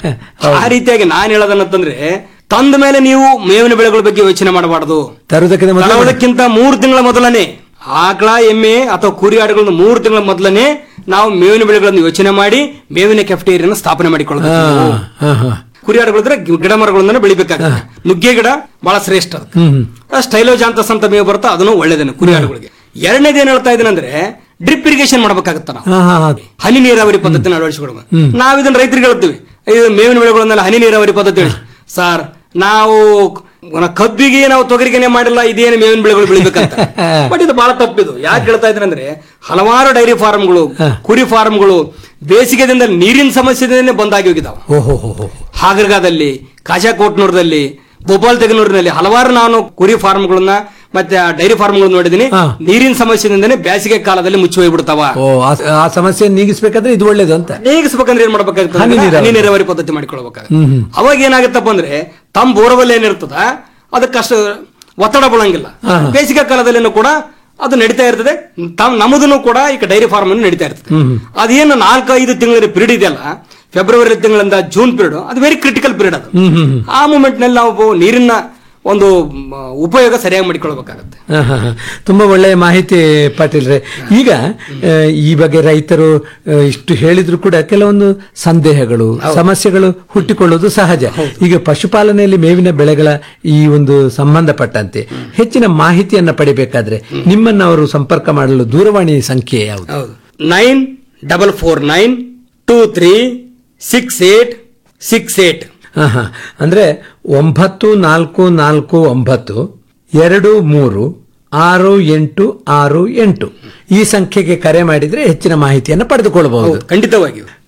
ಆ ರೀತಿಯಾಗಿ ನಾನ್ ಹೇಳೋದನ್ನಂತಂದ್ರೆ ತಂದ ಮೇಲೆ ನೀವು ಮೇವಿನ ಬೆಳೆಗಳ ಬಗ್ಗೆ ಯೋಚನೆ ಮಾಡಬಾರದು ತರುವುದಕ್ಕಿಂತ ಮೊದಲು ತರುವುದಕ್ಕಿಂತ ಮೂರು ತಿಂಗಳ ಮೊದಲನೇ ಆಕಳ ಎಮ್ಮೆ ಅಥವಾ ಕುರಿ ಆಡುಗಳನ್ನ ಮೂರು ತಿಂಗಳ ಮೊದಲನೇ ನಾವು ಮೇವಿನ ಬೆಳೆಗಳನ್ನು ಯೋಚನೆ ಮಾಡಿ ಮೇವಿನ ಕೆಫ್ಟೇರಿಯನ್ನ ಸ್ಥಾಪನೆ ಮಾಡಿಕೊಳ್ಳಬೇಕು ಹಾ, ಹಾ, ಹಾ. ಕುರಿ ಆಡುಗಳಿದ್ರೆ ಗಿಡ ಮರಗಳನ್ನ ಬೆಳಿಬೇಕಾಗ್ತದೆ ನುಗ್ಗೆ ಗಿಡ ಬಹಳ ಶ್ರೇಷ್ಠ ಅದು ಹ್ಮ್ ಸ್ಟೈಲೋಜಾಂತಸ್ ಅಂತ ಮೇವು ಬರುತ್ತಾ ಅದನ್ನು ಒಳ್ಳೇದೇನೆ ಕುರಿ ಆಡುಗಳಿಗೆ ಎರಡನೇದು ಏನ್ ಹೇಳ್ತಾ ಇದ್ದೀನಿ ಅಂದ್ರೆ ಡ್ರಿಪ್ ಇರಿಗೇಷನ್ ಮಾಡ್ಬೇಕಾಗತ್ತ ನಾವು ಹಾ, ಹಾ, ಹಾ. ಹನಿ ನೀರಾವರಿ ಪದ್ಧತಿನ ಅಳವಡಿಸಿಕೊಡುವ ಹ್ಮ್. ನಾವ್ ಇದನ್ನ ರೈತರಿಗೆ ಹೇಳ್ತೀವಿ ಇದು ಮೇವಿನ ಬೆಳೆಗಳನ್ನೆಲ್ಲ ಹನಿ ನೀರಾವರಿ ಪದ್ಧತಿ ಹೇಳಿ ಸರ್ ನಾವು ನ- ಕಬ್ಬಿಗೆ ನಾವು ತೊಗರಿಗೆನೆ ಮಾಡಿಲ್ಲ ಇದೇನು ಮೇವಿನ ಬೆಳೆಗಳು ಬೆಳಿಬೇಕಂತ ಬಟ್ ಇದು ಬಹಳ ತಪ್ಪಿದು ಯಾಕೆ ಹೇಳ್ತಾ ಇದ್ದೀನಿ ಅಂದ್ರೆ ಹಲವಾರು ಡೈರಿ ಫಾರ್ಮ್ಗಳು ಕುರಿ ಫಾರ್ಮ್ಗಳು ಬೇಸಿಗೆದಿಂದ ನೀರಿನ ಸಮಸ್ಯೆದಿಂದ ಬಂದಾಗಿ ಹೋಗಿದಾವ ಓಹೋ ಹೋ ಹೋ ಹಾಗರ್ಗಾದಲ್ಲಿ ಕಾಜಾಕೋಟ್ನೂರದಲ್ಲಿ ಭೋಪಾಲ್ ತೆಗನೂರಿನಲ್ಲಿ ಹಲವಾರು ನಾನು ಕುರಿ ಫಾರ್ಮ್ಗಳನ್ನ ಮತ್ತೆ ಆ ಡೈರಿ ಫಾರ್ಮ್ಗಳನ್ನ ನೋಡಿದೀನಿ ನೀರಿನ ಸಮಸ್ಯೆದಿಂದನೇ ಬೇಸಿಗೆ ಕಾಲದಲ್ಲಿ ಮುಚ್ಚಿ ಹೋಗ್ಬಿಡ್ತಾವ ಓ ಆ- ಆ ಸಮಸ್ಯೆ ನೀಗಿಸ್ಬೇಕಾದ್ರೆ ಇದು ಒಳ್ಳೇದು ಅಂತ ನೀಗಿಸ್ಬೇಕಂದ್ರೆ ಏನ್ ಮಾಡ್ಬೇಕಾಗ್ತದೆ ಹನಿ ಅಂದ್ರೆ ನೀರಾವರಿ. ಹನಿ ನೀರಾವರಿ ಪದ್ಧತಿ ಮಾಡಿಕೊಳ್ಬೇಕಾಗುತ್ತೆ ಹ್ಮ್ ಹ್ಮ್ ಅವಾಗ ಏನಾಗುತ್ತಪ್ಪ ಅಂದ್ರೆ ತಮ್ಮ ಬೋರ್ವೆಲ್ ಏನಿರ್ತದ ಅದಕ್ಕಷ್ಟು ಒತ್ತಡ ಬೀಳಂಗಿಲ್ಲ ಹಾ, ಹಾ. ಬೇಸಿಗೆ ಕಾಲದಲ್ಲಿನೂ ಕೂಡ ಅದು ನಡೀತಾ ಇರ್ತದೆ ತಮ್ಮ ನಮ್ಮದನ್ನು ಕೂಡ ಈಗ ಡೈರಿ ಫಾರ್ಮ್ ಅನ್ನು ನಡೀತಾ ಇರ್ತದೆ ಹ್ಮ್ ಹ್ಮ್ ಅದೇನು ನಾಲ್ಕು ಐದು ತಿಂಗಳ ಪೀರಿಯಡ್ ಇದೆಯಲ್ಲ ಫೆಬ್ರವರಿ ತಿಂಗಳಿಂದ ಜೂನ್ ಪೀರಿಯಡ್ ಅದು ವೆರಿ ಕ್ರಿಟಿಕಲ್ ಪೀರಿಯಡ್ ಅದು ಹ್ಮ್ ಹ್ಮ್ ಹ್ಮ್ ಆ ಮೂಮೆಂಟ್ ನಲ್ಲಿ ನಾವು ನೀರಿನ ಒಂದು ಮ, ಉಪಯೋಗ ಸರಿಯಾಗಿ ಮಾಡಿಕೊಳ್ಬೇಕಾಗತ್ತೆ ಹಾ, ಹಾ, ಹಾ. ತುಂಬಾ ಒಳ್ಳೆಯ ಮಾಹಿತಿ ಪಾಟೀಲ್ರೆ ಈಗ ಆ, ಈ ಬಗ್ಗೆ ರೈತರು ಆ, ಇಷ್ಟು ಹೇಳಿದ್ರು ಕೂಡ ಕೆಲವೊಂದು ಸಂದೇಹಗಳು ಸಮಸ್ಯೆಗಳು ಹುಟ್ಟಿಕೊಳ್ಳುವುದು ಸಹಜ ಈಗ ಪಶುಪಾಲನೆಯಲ್ಲಿ ಮೇವಿನ ಬೆಳೆಗಳ ಈ ಒಂದು ಸಂಬಂಧಪಟ್ಟಂತೆ ಹೆಚ್ಚಿನ ಮಾಹಿತಿಯನ್ನ ಪಡಿಬೇಕಾದ್ರೆ ನಿಮ್ಮನ್ನ ಅವರು ಸಂಪರ್ಕ ಮಾಡಲು ದೂರವಾಣಿ ಸಂಖ್ಯೆ ಯಾವುದು ಹೌದು nine double four nine two three six eight six eight ಹಾ, ಹಾ. ಅಂದ್ರೆ ಒಂಬತ್ತು ನಾಲ್ಕು ನಾಲ್ಕು ಒಂಬತ್ತು ಎರಡು ಮೂರು ಆರು ಎಂಟು ಆರು ಎಂಟು ಈ ಸಂಖ್ಯೆಗೆ ಕರೆ ಮಾಡಿದ್ರೆ ಹೆಚ್ಚಿನ ಮಾಹಿತಿಯನ್ನು ಪಡೆದುಕೊಳ್ಳಬಹುದು ಖಂಡಿತವಾಗಿಯೂ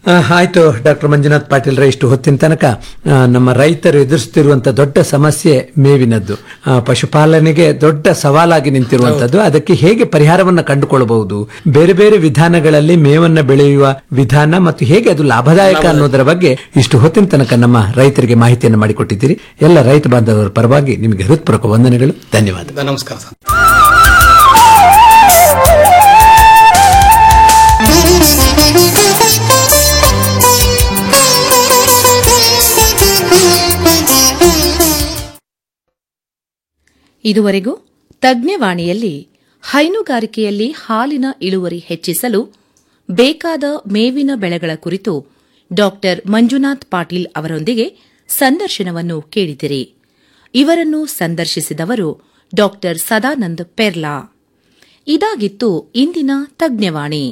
ಆ, ಆಯ್ತು ಡಾಕ್ಟರ್ ಮಂಜುನಾಥ್ ಪಾಟೀಲ್ ರೈ ಇಷ್ಟು ಹೊತ್ತಿನ ತನಕ ಆ, ನಮ್ಮ ರೈತರು ಎದುರಿಸುತ್ತಿರುವಂತಹ ದೊಡ್ಡ ಸಮಸ್ಯೆ ಮೇವಿನದ್ದು ಆ, ಪಶುಪಾಲನೆಗೆ ದೊಡ್ಡ ಸವಾಲಾಗಿ ನಿಂತಿರುವಂತದ್ದು ಅದಕ್ಕೆ ಹೇಗೆ ಪರಿಹಾರವನ್ನ ಕಂಡುಕೊಳ್ಳಬಹುದು ಬೇರೆ ಬೇರೆ ವಿಧಾನಗಳಲ್ಲಿ ಮೇವನ್ನ ಬೆಳೆಯುವ ವಿಧಾನ ಮತ್ತು ಹೇಗೆ ಅದು ಲಾಭದಾಯಕ ಅನ್ನೋದರ ಬಗ್ಗೆ ಇಷ್ಟು ಹೊತ್ತಿನ ತನಕ ನಮ್ಮ ರೈತರಿಗೆ ಮಾಹಿತಿಯನ್ನು ಮಾಡಿಕೊಟ್ಟಿದ್ದೀರಿ ಎಲ್ಲ ರೈತ ಬಾಂಧವರ ಪರವಾಗಿ ನಿಮಗೆ ಹೃತ್ಪೂರ್ವಕ ವಂದನೆಗಳು ಧನ್ಯವಾದ ನಮಸ್ಕಾರ ಸರ್ ಇದುವರೆಗೂ ತಜ್ಞವಾಣಿಯಲ್ಲಿ ಹೈನುಗಾರಿಕೆಯಲ್ಲಿ ಹಾಲಿನ ಇಳುವರಿ ಹೆಚ್ಚಿಸಲು ಬೇಕಾದ ಮೇವಿನ ಬೆಳೆಗಳ ಕುರಿತು ಡಾಕ್ಟರ್ ಮಂಜುನಾಥ್ ಪಾಟೀಲ್ ಅವರೊಂದಿಗೆ ಸಂದರ್ಶನವನ್ನು ಕೇಳಿದಿರಿ ಇವರನ್ನು ಸಂದರ್ಶಿಸಿದವರು ಡಾಕ್ಟರ್ ಸದಾನಂದ್ ಪೆರ್ಲಾ ಇದಾಗಿತ್ತು ಇಂದಿನ ತಜ್ಞವಾಣಿ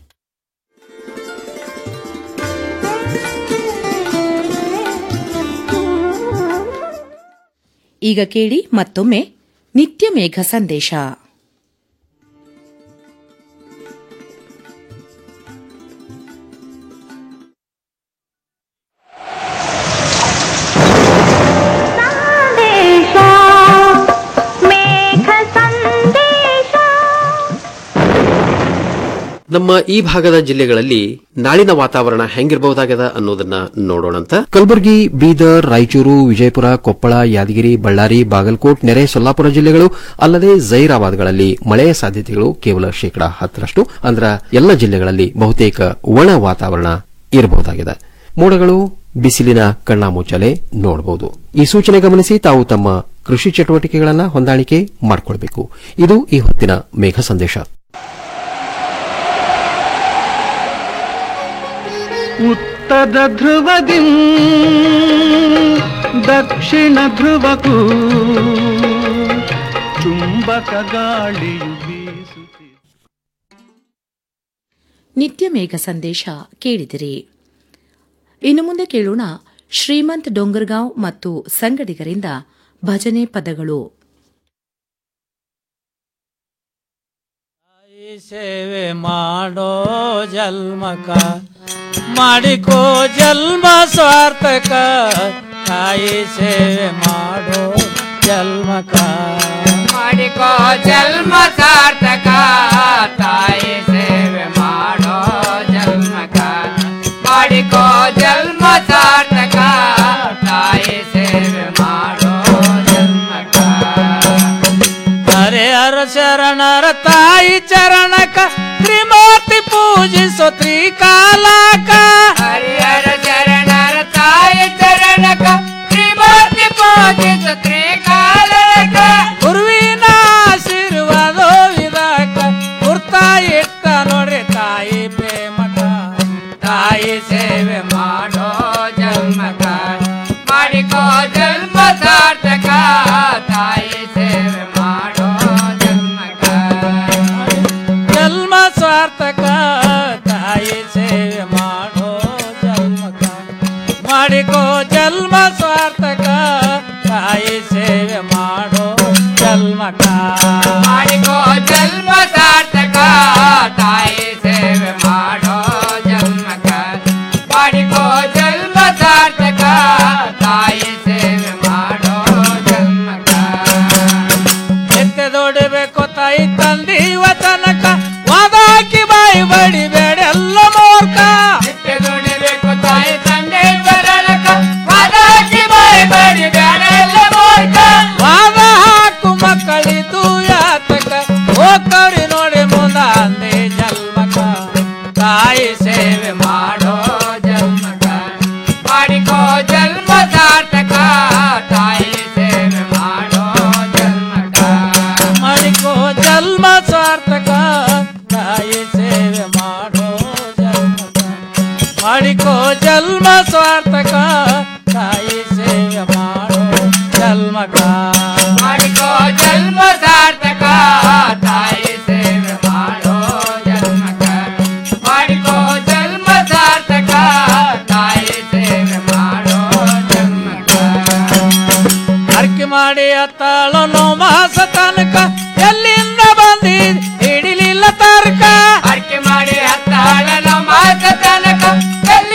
ಈಗ ಕೇಳಿ ಮತ್ತೊಮ್ಮೆ ನಿತ್ಯ ಮೇಘ ಸಂದೇಶ ನಮ್ಮ ಈ ಭಾಗದ ಜಿಲ್ಲೆಗಳಲ್ಲಿ ನಾಳಿನ ವಾತಾವರಣ ಹೆಂಗಿರಬಹುದಾಗದ ಅನ್ನೋದನ್ನ ನೋಡೋಣಂತ ಕಲಬುರಗಿ ಬೀದರ್ ರಾಯಚೂರು ವಿಜಯಪುರ ಕೊಪ್ಪಳ ಯಾದಗಿರಿ ಬಳ್ಳಾರಿ ಬಾಗಲಕೋಟ್ ನೆರೆ ಸೊಲ್ಲಾಪುರ ಜಿಲ್ಲೆಗಳು ಅಲ್ಲದೆ ಜೈರಾಬಾದ್ಗಳಲ್ಲಿ ಮಳೆಯ ಸಾಧ್ಯತೆಗಳು ಕೇವಲ ಶೇಕಡಾ ಹತ್ತರಷ್ಟು ಅಂದ್ರ ಎಲ್ಲ ಜಿಲ್ಲೆಗಳಲ್ಲಿ ಬಹುತೇಕ ಒಣ ವಾತಾವರಣ ಇರಬಹುದಾಗಿದೆ ಮೋಡಗಳು ಬಿಸಿಲಿನ ಕಣ್ಣಾಮುಚ್ಚಲೆ ನೋಡಬಹುದು ಈ ಸೂಚನೆ ಗಮನಿಸಿ ತಾವು ತಮ್ಮ ಕೃಷಿ ಚಟುವಟಿಕೆಗಳನ್ನು ಹೊಂದಾಣಿಕೆ ಮಾಡಿಕೊಳ್ಬೇಕು ಇದು ಈ ಹೊತ್ತಿನ ಮೇಘ ಸಂದೇಶ ಉತ್ತರ ಧ್ರುವದಿ ದಕ್ಷಿಣ ಧ್ರುವಕ್ಕೂ ಚುಂಬಕ ಗಾಳಿಯು ಬೀಸುತ್ತಿದೆ ನಿತ್ಯ ಮೇಘ ಸಂದೇಶ ಕೇಳಿದಿರಿ ಇನ್ನು ಮುಂದೆ ಕೇಳೋಣ ಶ್ರೀಮಂತ್ ಡೊಂಗರ್ಗಾಂವ್ ಮತ್ತು ಸಂಗಡಿಗರಿಂದ ಭಜನೆ ಪದಗಳು ಸೇವೆ ಮಾಡೋ ಜನ್ಮಕ ಮಾಡಿಕೋ ಜನ್ಮ ಸ್ವಾರ್ಥಕ ತಾಯಿ ಸೇವೆ ಮಾಡೋ ಜನ್ಮಕ ಮಾಡಿಕೋ ಜನ್ಮ ಸಾರ್ಥಕ ತಾಯಿ ಸೇವೆ ಮಾಡೋ ಜನ್ಮಕ ಮಾಡಿಕೋ ಜನ್ಮ ಸಾರ್ಥಕ ತಾಯಿ ಸೇವೆ ಮಾಡೋ ಜನ್ಮಕ ಹರೆ ಹರ ಶರಣರ ತಾಯಿ ಚರಣಕ ತ್ರಿಮೂರ್ತಿ ಪೂಜಿಸೋ ತ್ರಿಕಾಲಕ ಹರಿಹರ ಶರಣರ ತಾಯಿ ಚರಣಕ ತ್ರಿಮೂರ್ತಿ ಪೂಜಿಸ ತ್ರಿಕಾಲಕ ಗುರುವಿನ ಆಶೀರ್ವಾದೋ ವಿದಾಕ ಗುರ್ತ ಇಟ್ಟ ನೋಡ್ರಿ ತಾಯಿ ಪ್ರೇಮಕ ತಾಯಿ ಸೇವೆ ಮಾಡೋ ಜನ್ಮಕ ಮಾಡಿಕೋ ಜನ್ಮ ಸಾರ್ಥಕ ತಾಯಿ ಸೇವೆ ಮಾಡೋ ಜನ್ಮಕ ಜನ್ಮ ಸ್ವಾರ್ಥಕ ತಾಯಿ ಸೇವೆ ಮಾಡೋ ಜನ್ಮಕ ಮಾಡಿಕೋ ಜನ್ಮ ಸ್ವಾರ್ಥಕ ತಾಯಿ ಸೇವೆ ಮಾಡೋ ಜನ್ಮಕ ಮಾಡಿಕೋ ಜನ್ಮ ಸಾರ್ಥಕ ತಾಯಿ ಸೇವೆ ಮಾಡೋ ಜನ್ಮಕ ಮಾಡಿಕೋ ಜನ್ಮ ಸಾರ್ಥಕ ತಾಯಿ ಸೇವೆ ಮಾಡೋ ಜನ್ಮಕ ಎತ್ತೆ ದೊಡಿಬೇಕು ತಾಯಿ ತಂದೀವ ತನಕ ವಾದಾಕಿ ಬಾಯಿ ಬಡಿಬೇಡೆಲ್ಲ ಮೂರ್ಖ ನಿತ್ಯ ದುಡಿಬೇಕು ತಾಯಿ ತಂದೆ ಬರಲಕ ಪದಾಕಿ ಬಾಯಿ ಬಡಿ ಬ್ಯಾರೆಲ್ಲ ಮೂರ್ಖ ವಾದ ಹಾಕು ಮಕ್ಕಳಿದ್ದು ಯಾತಕ ಹೋಗ್ತವ್ರಿ ನೋಡಿ ಮುಂದ ಅಂದೆ ಜನ್ಮಕ ತಾಯಿ ಸೇವೆ ಮಾಡೋ ಜನ್ಮಕ ಮಾಡಿಕೋ ಜನ್ಮ ಸಾರ್ಥಕ ತಾಯಿ ಸೇವೆ ಮಾಡೋ ಜನ್ಮಕ ಮಾಡಿಕೋ ಜನ್ಮ ಸಾರ್ಥಕ ತಾಯಿ ಸೇವೆ ಮಾಡೋ ಜನ್ಮಕ ಮಾಡಿಕೋ ಜನ್ಮ ಸ್ವಾರ್ಥಕ ತಾಯಿ ಸೇವೆ ಮಾಡೋ ಜನ್ಮಕ ಮಾಡಿಕೋ ಜನ್ಮ ಸಾರ್ಥಕ ತಾಯಿ ಸೇವೆ ಮಾಡೋ ಜನ್ಮಕ ಮಾಡಿಕೋ ಜನ್ಮ ಸಾರ್ಥಕ ತಾಯಿ ಸೇವೆ ಮಾಡೋ ಜನ್ಮಕ ಅರ್ಕೆ ಮಾಡಿ ಅತ್ತಾಳೋ ನೋ ಮಾಸ ತನಕ ಎಲ್ಲಿಂದ ಬಂದಿದ್ ಹಿಡಿಲಿಲ್ಲ ತರ್ಕ ಅರ್ಕೆ ಮಾಡಿ ಹತ್ತಾಳನ ಮಾಸ ತನಕ ಎಲ್ಲಿ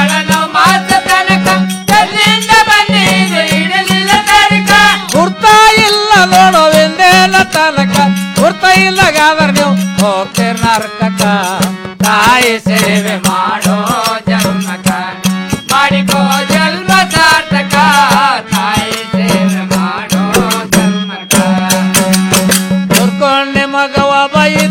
ತಾಳನು ಮಾಸ ತನಕ ಎಲ್ಲಿಂದ ಬಂದಿದೆ ಇಡಲಿಲ್ಲ ತನಕ ಗುರ್ತ ಇಲ್ಲ ನೋಡುವೆಂದೇನ ತನಕ ಗುರ್ತ ಇಲ್ಲಗಾದ್ರ ನೀವು ಹೋಗ್ತೀರ್ ನರ್ಕಕ ತಾಯಿ ಸೇವೆ ಮಾಡೋ ಜನ್ಮಕ ಮಾಡಿಕೋ ಜನ್ಮ ಸಾರ್ಥಕ ತಾಯಿ ಸೇವೆ ಮಾಡೋ ಜನ್ಮಕ ದುರ್ಕೊಂಡೆ ಮಗವ ಬೈದ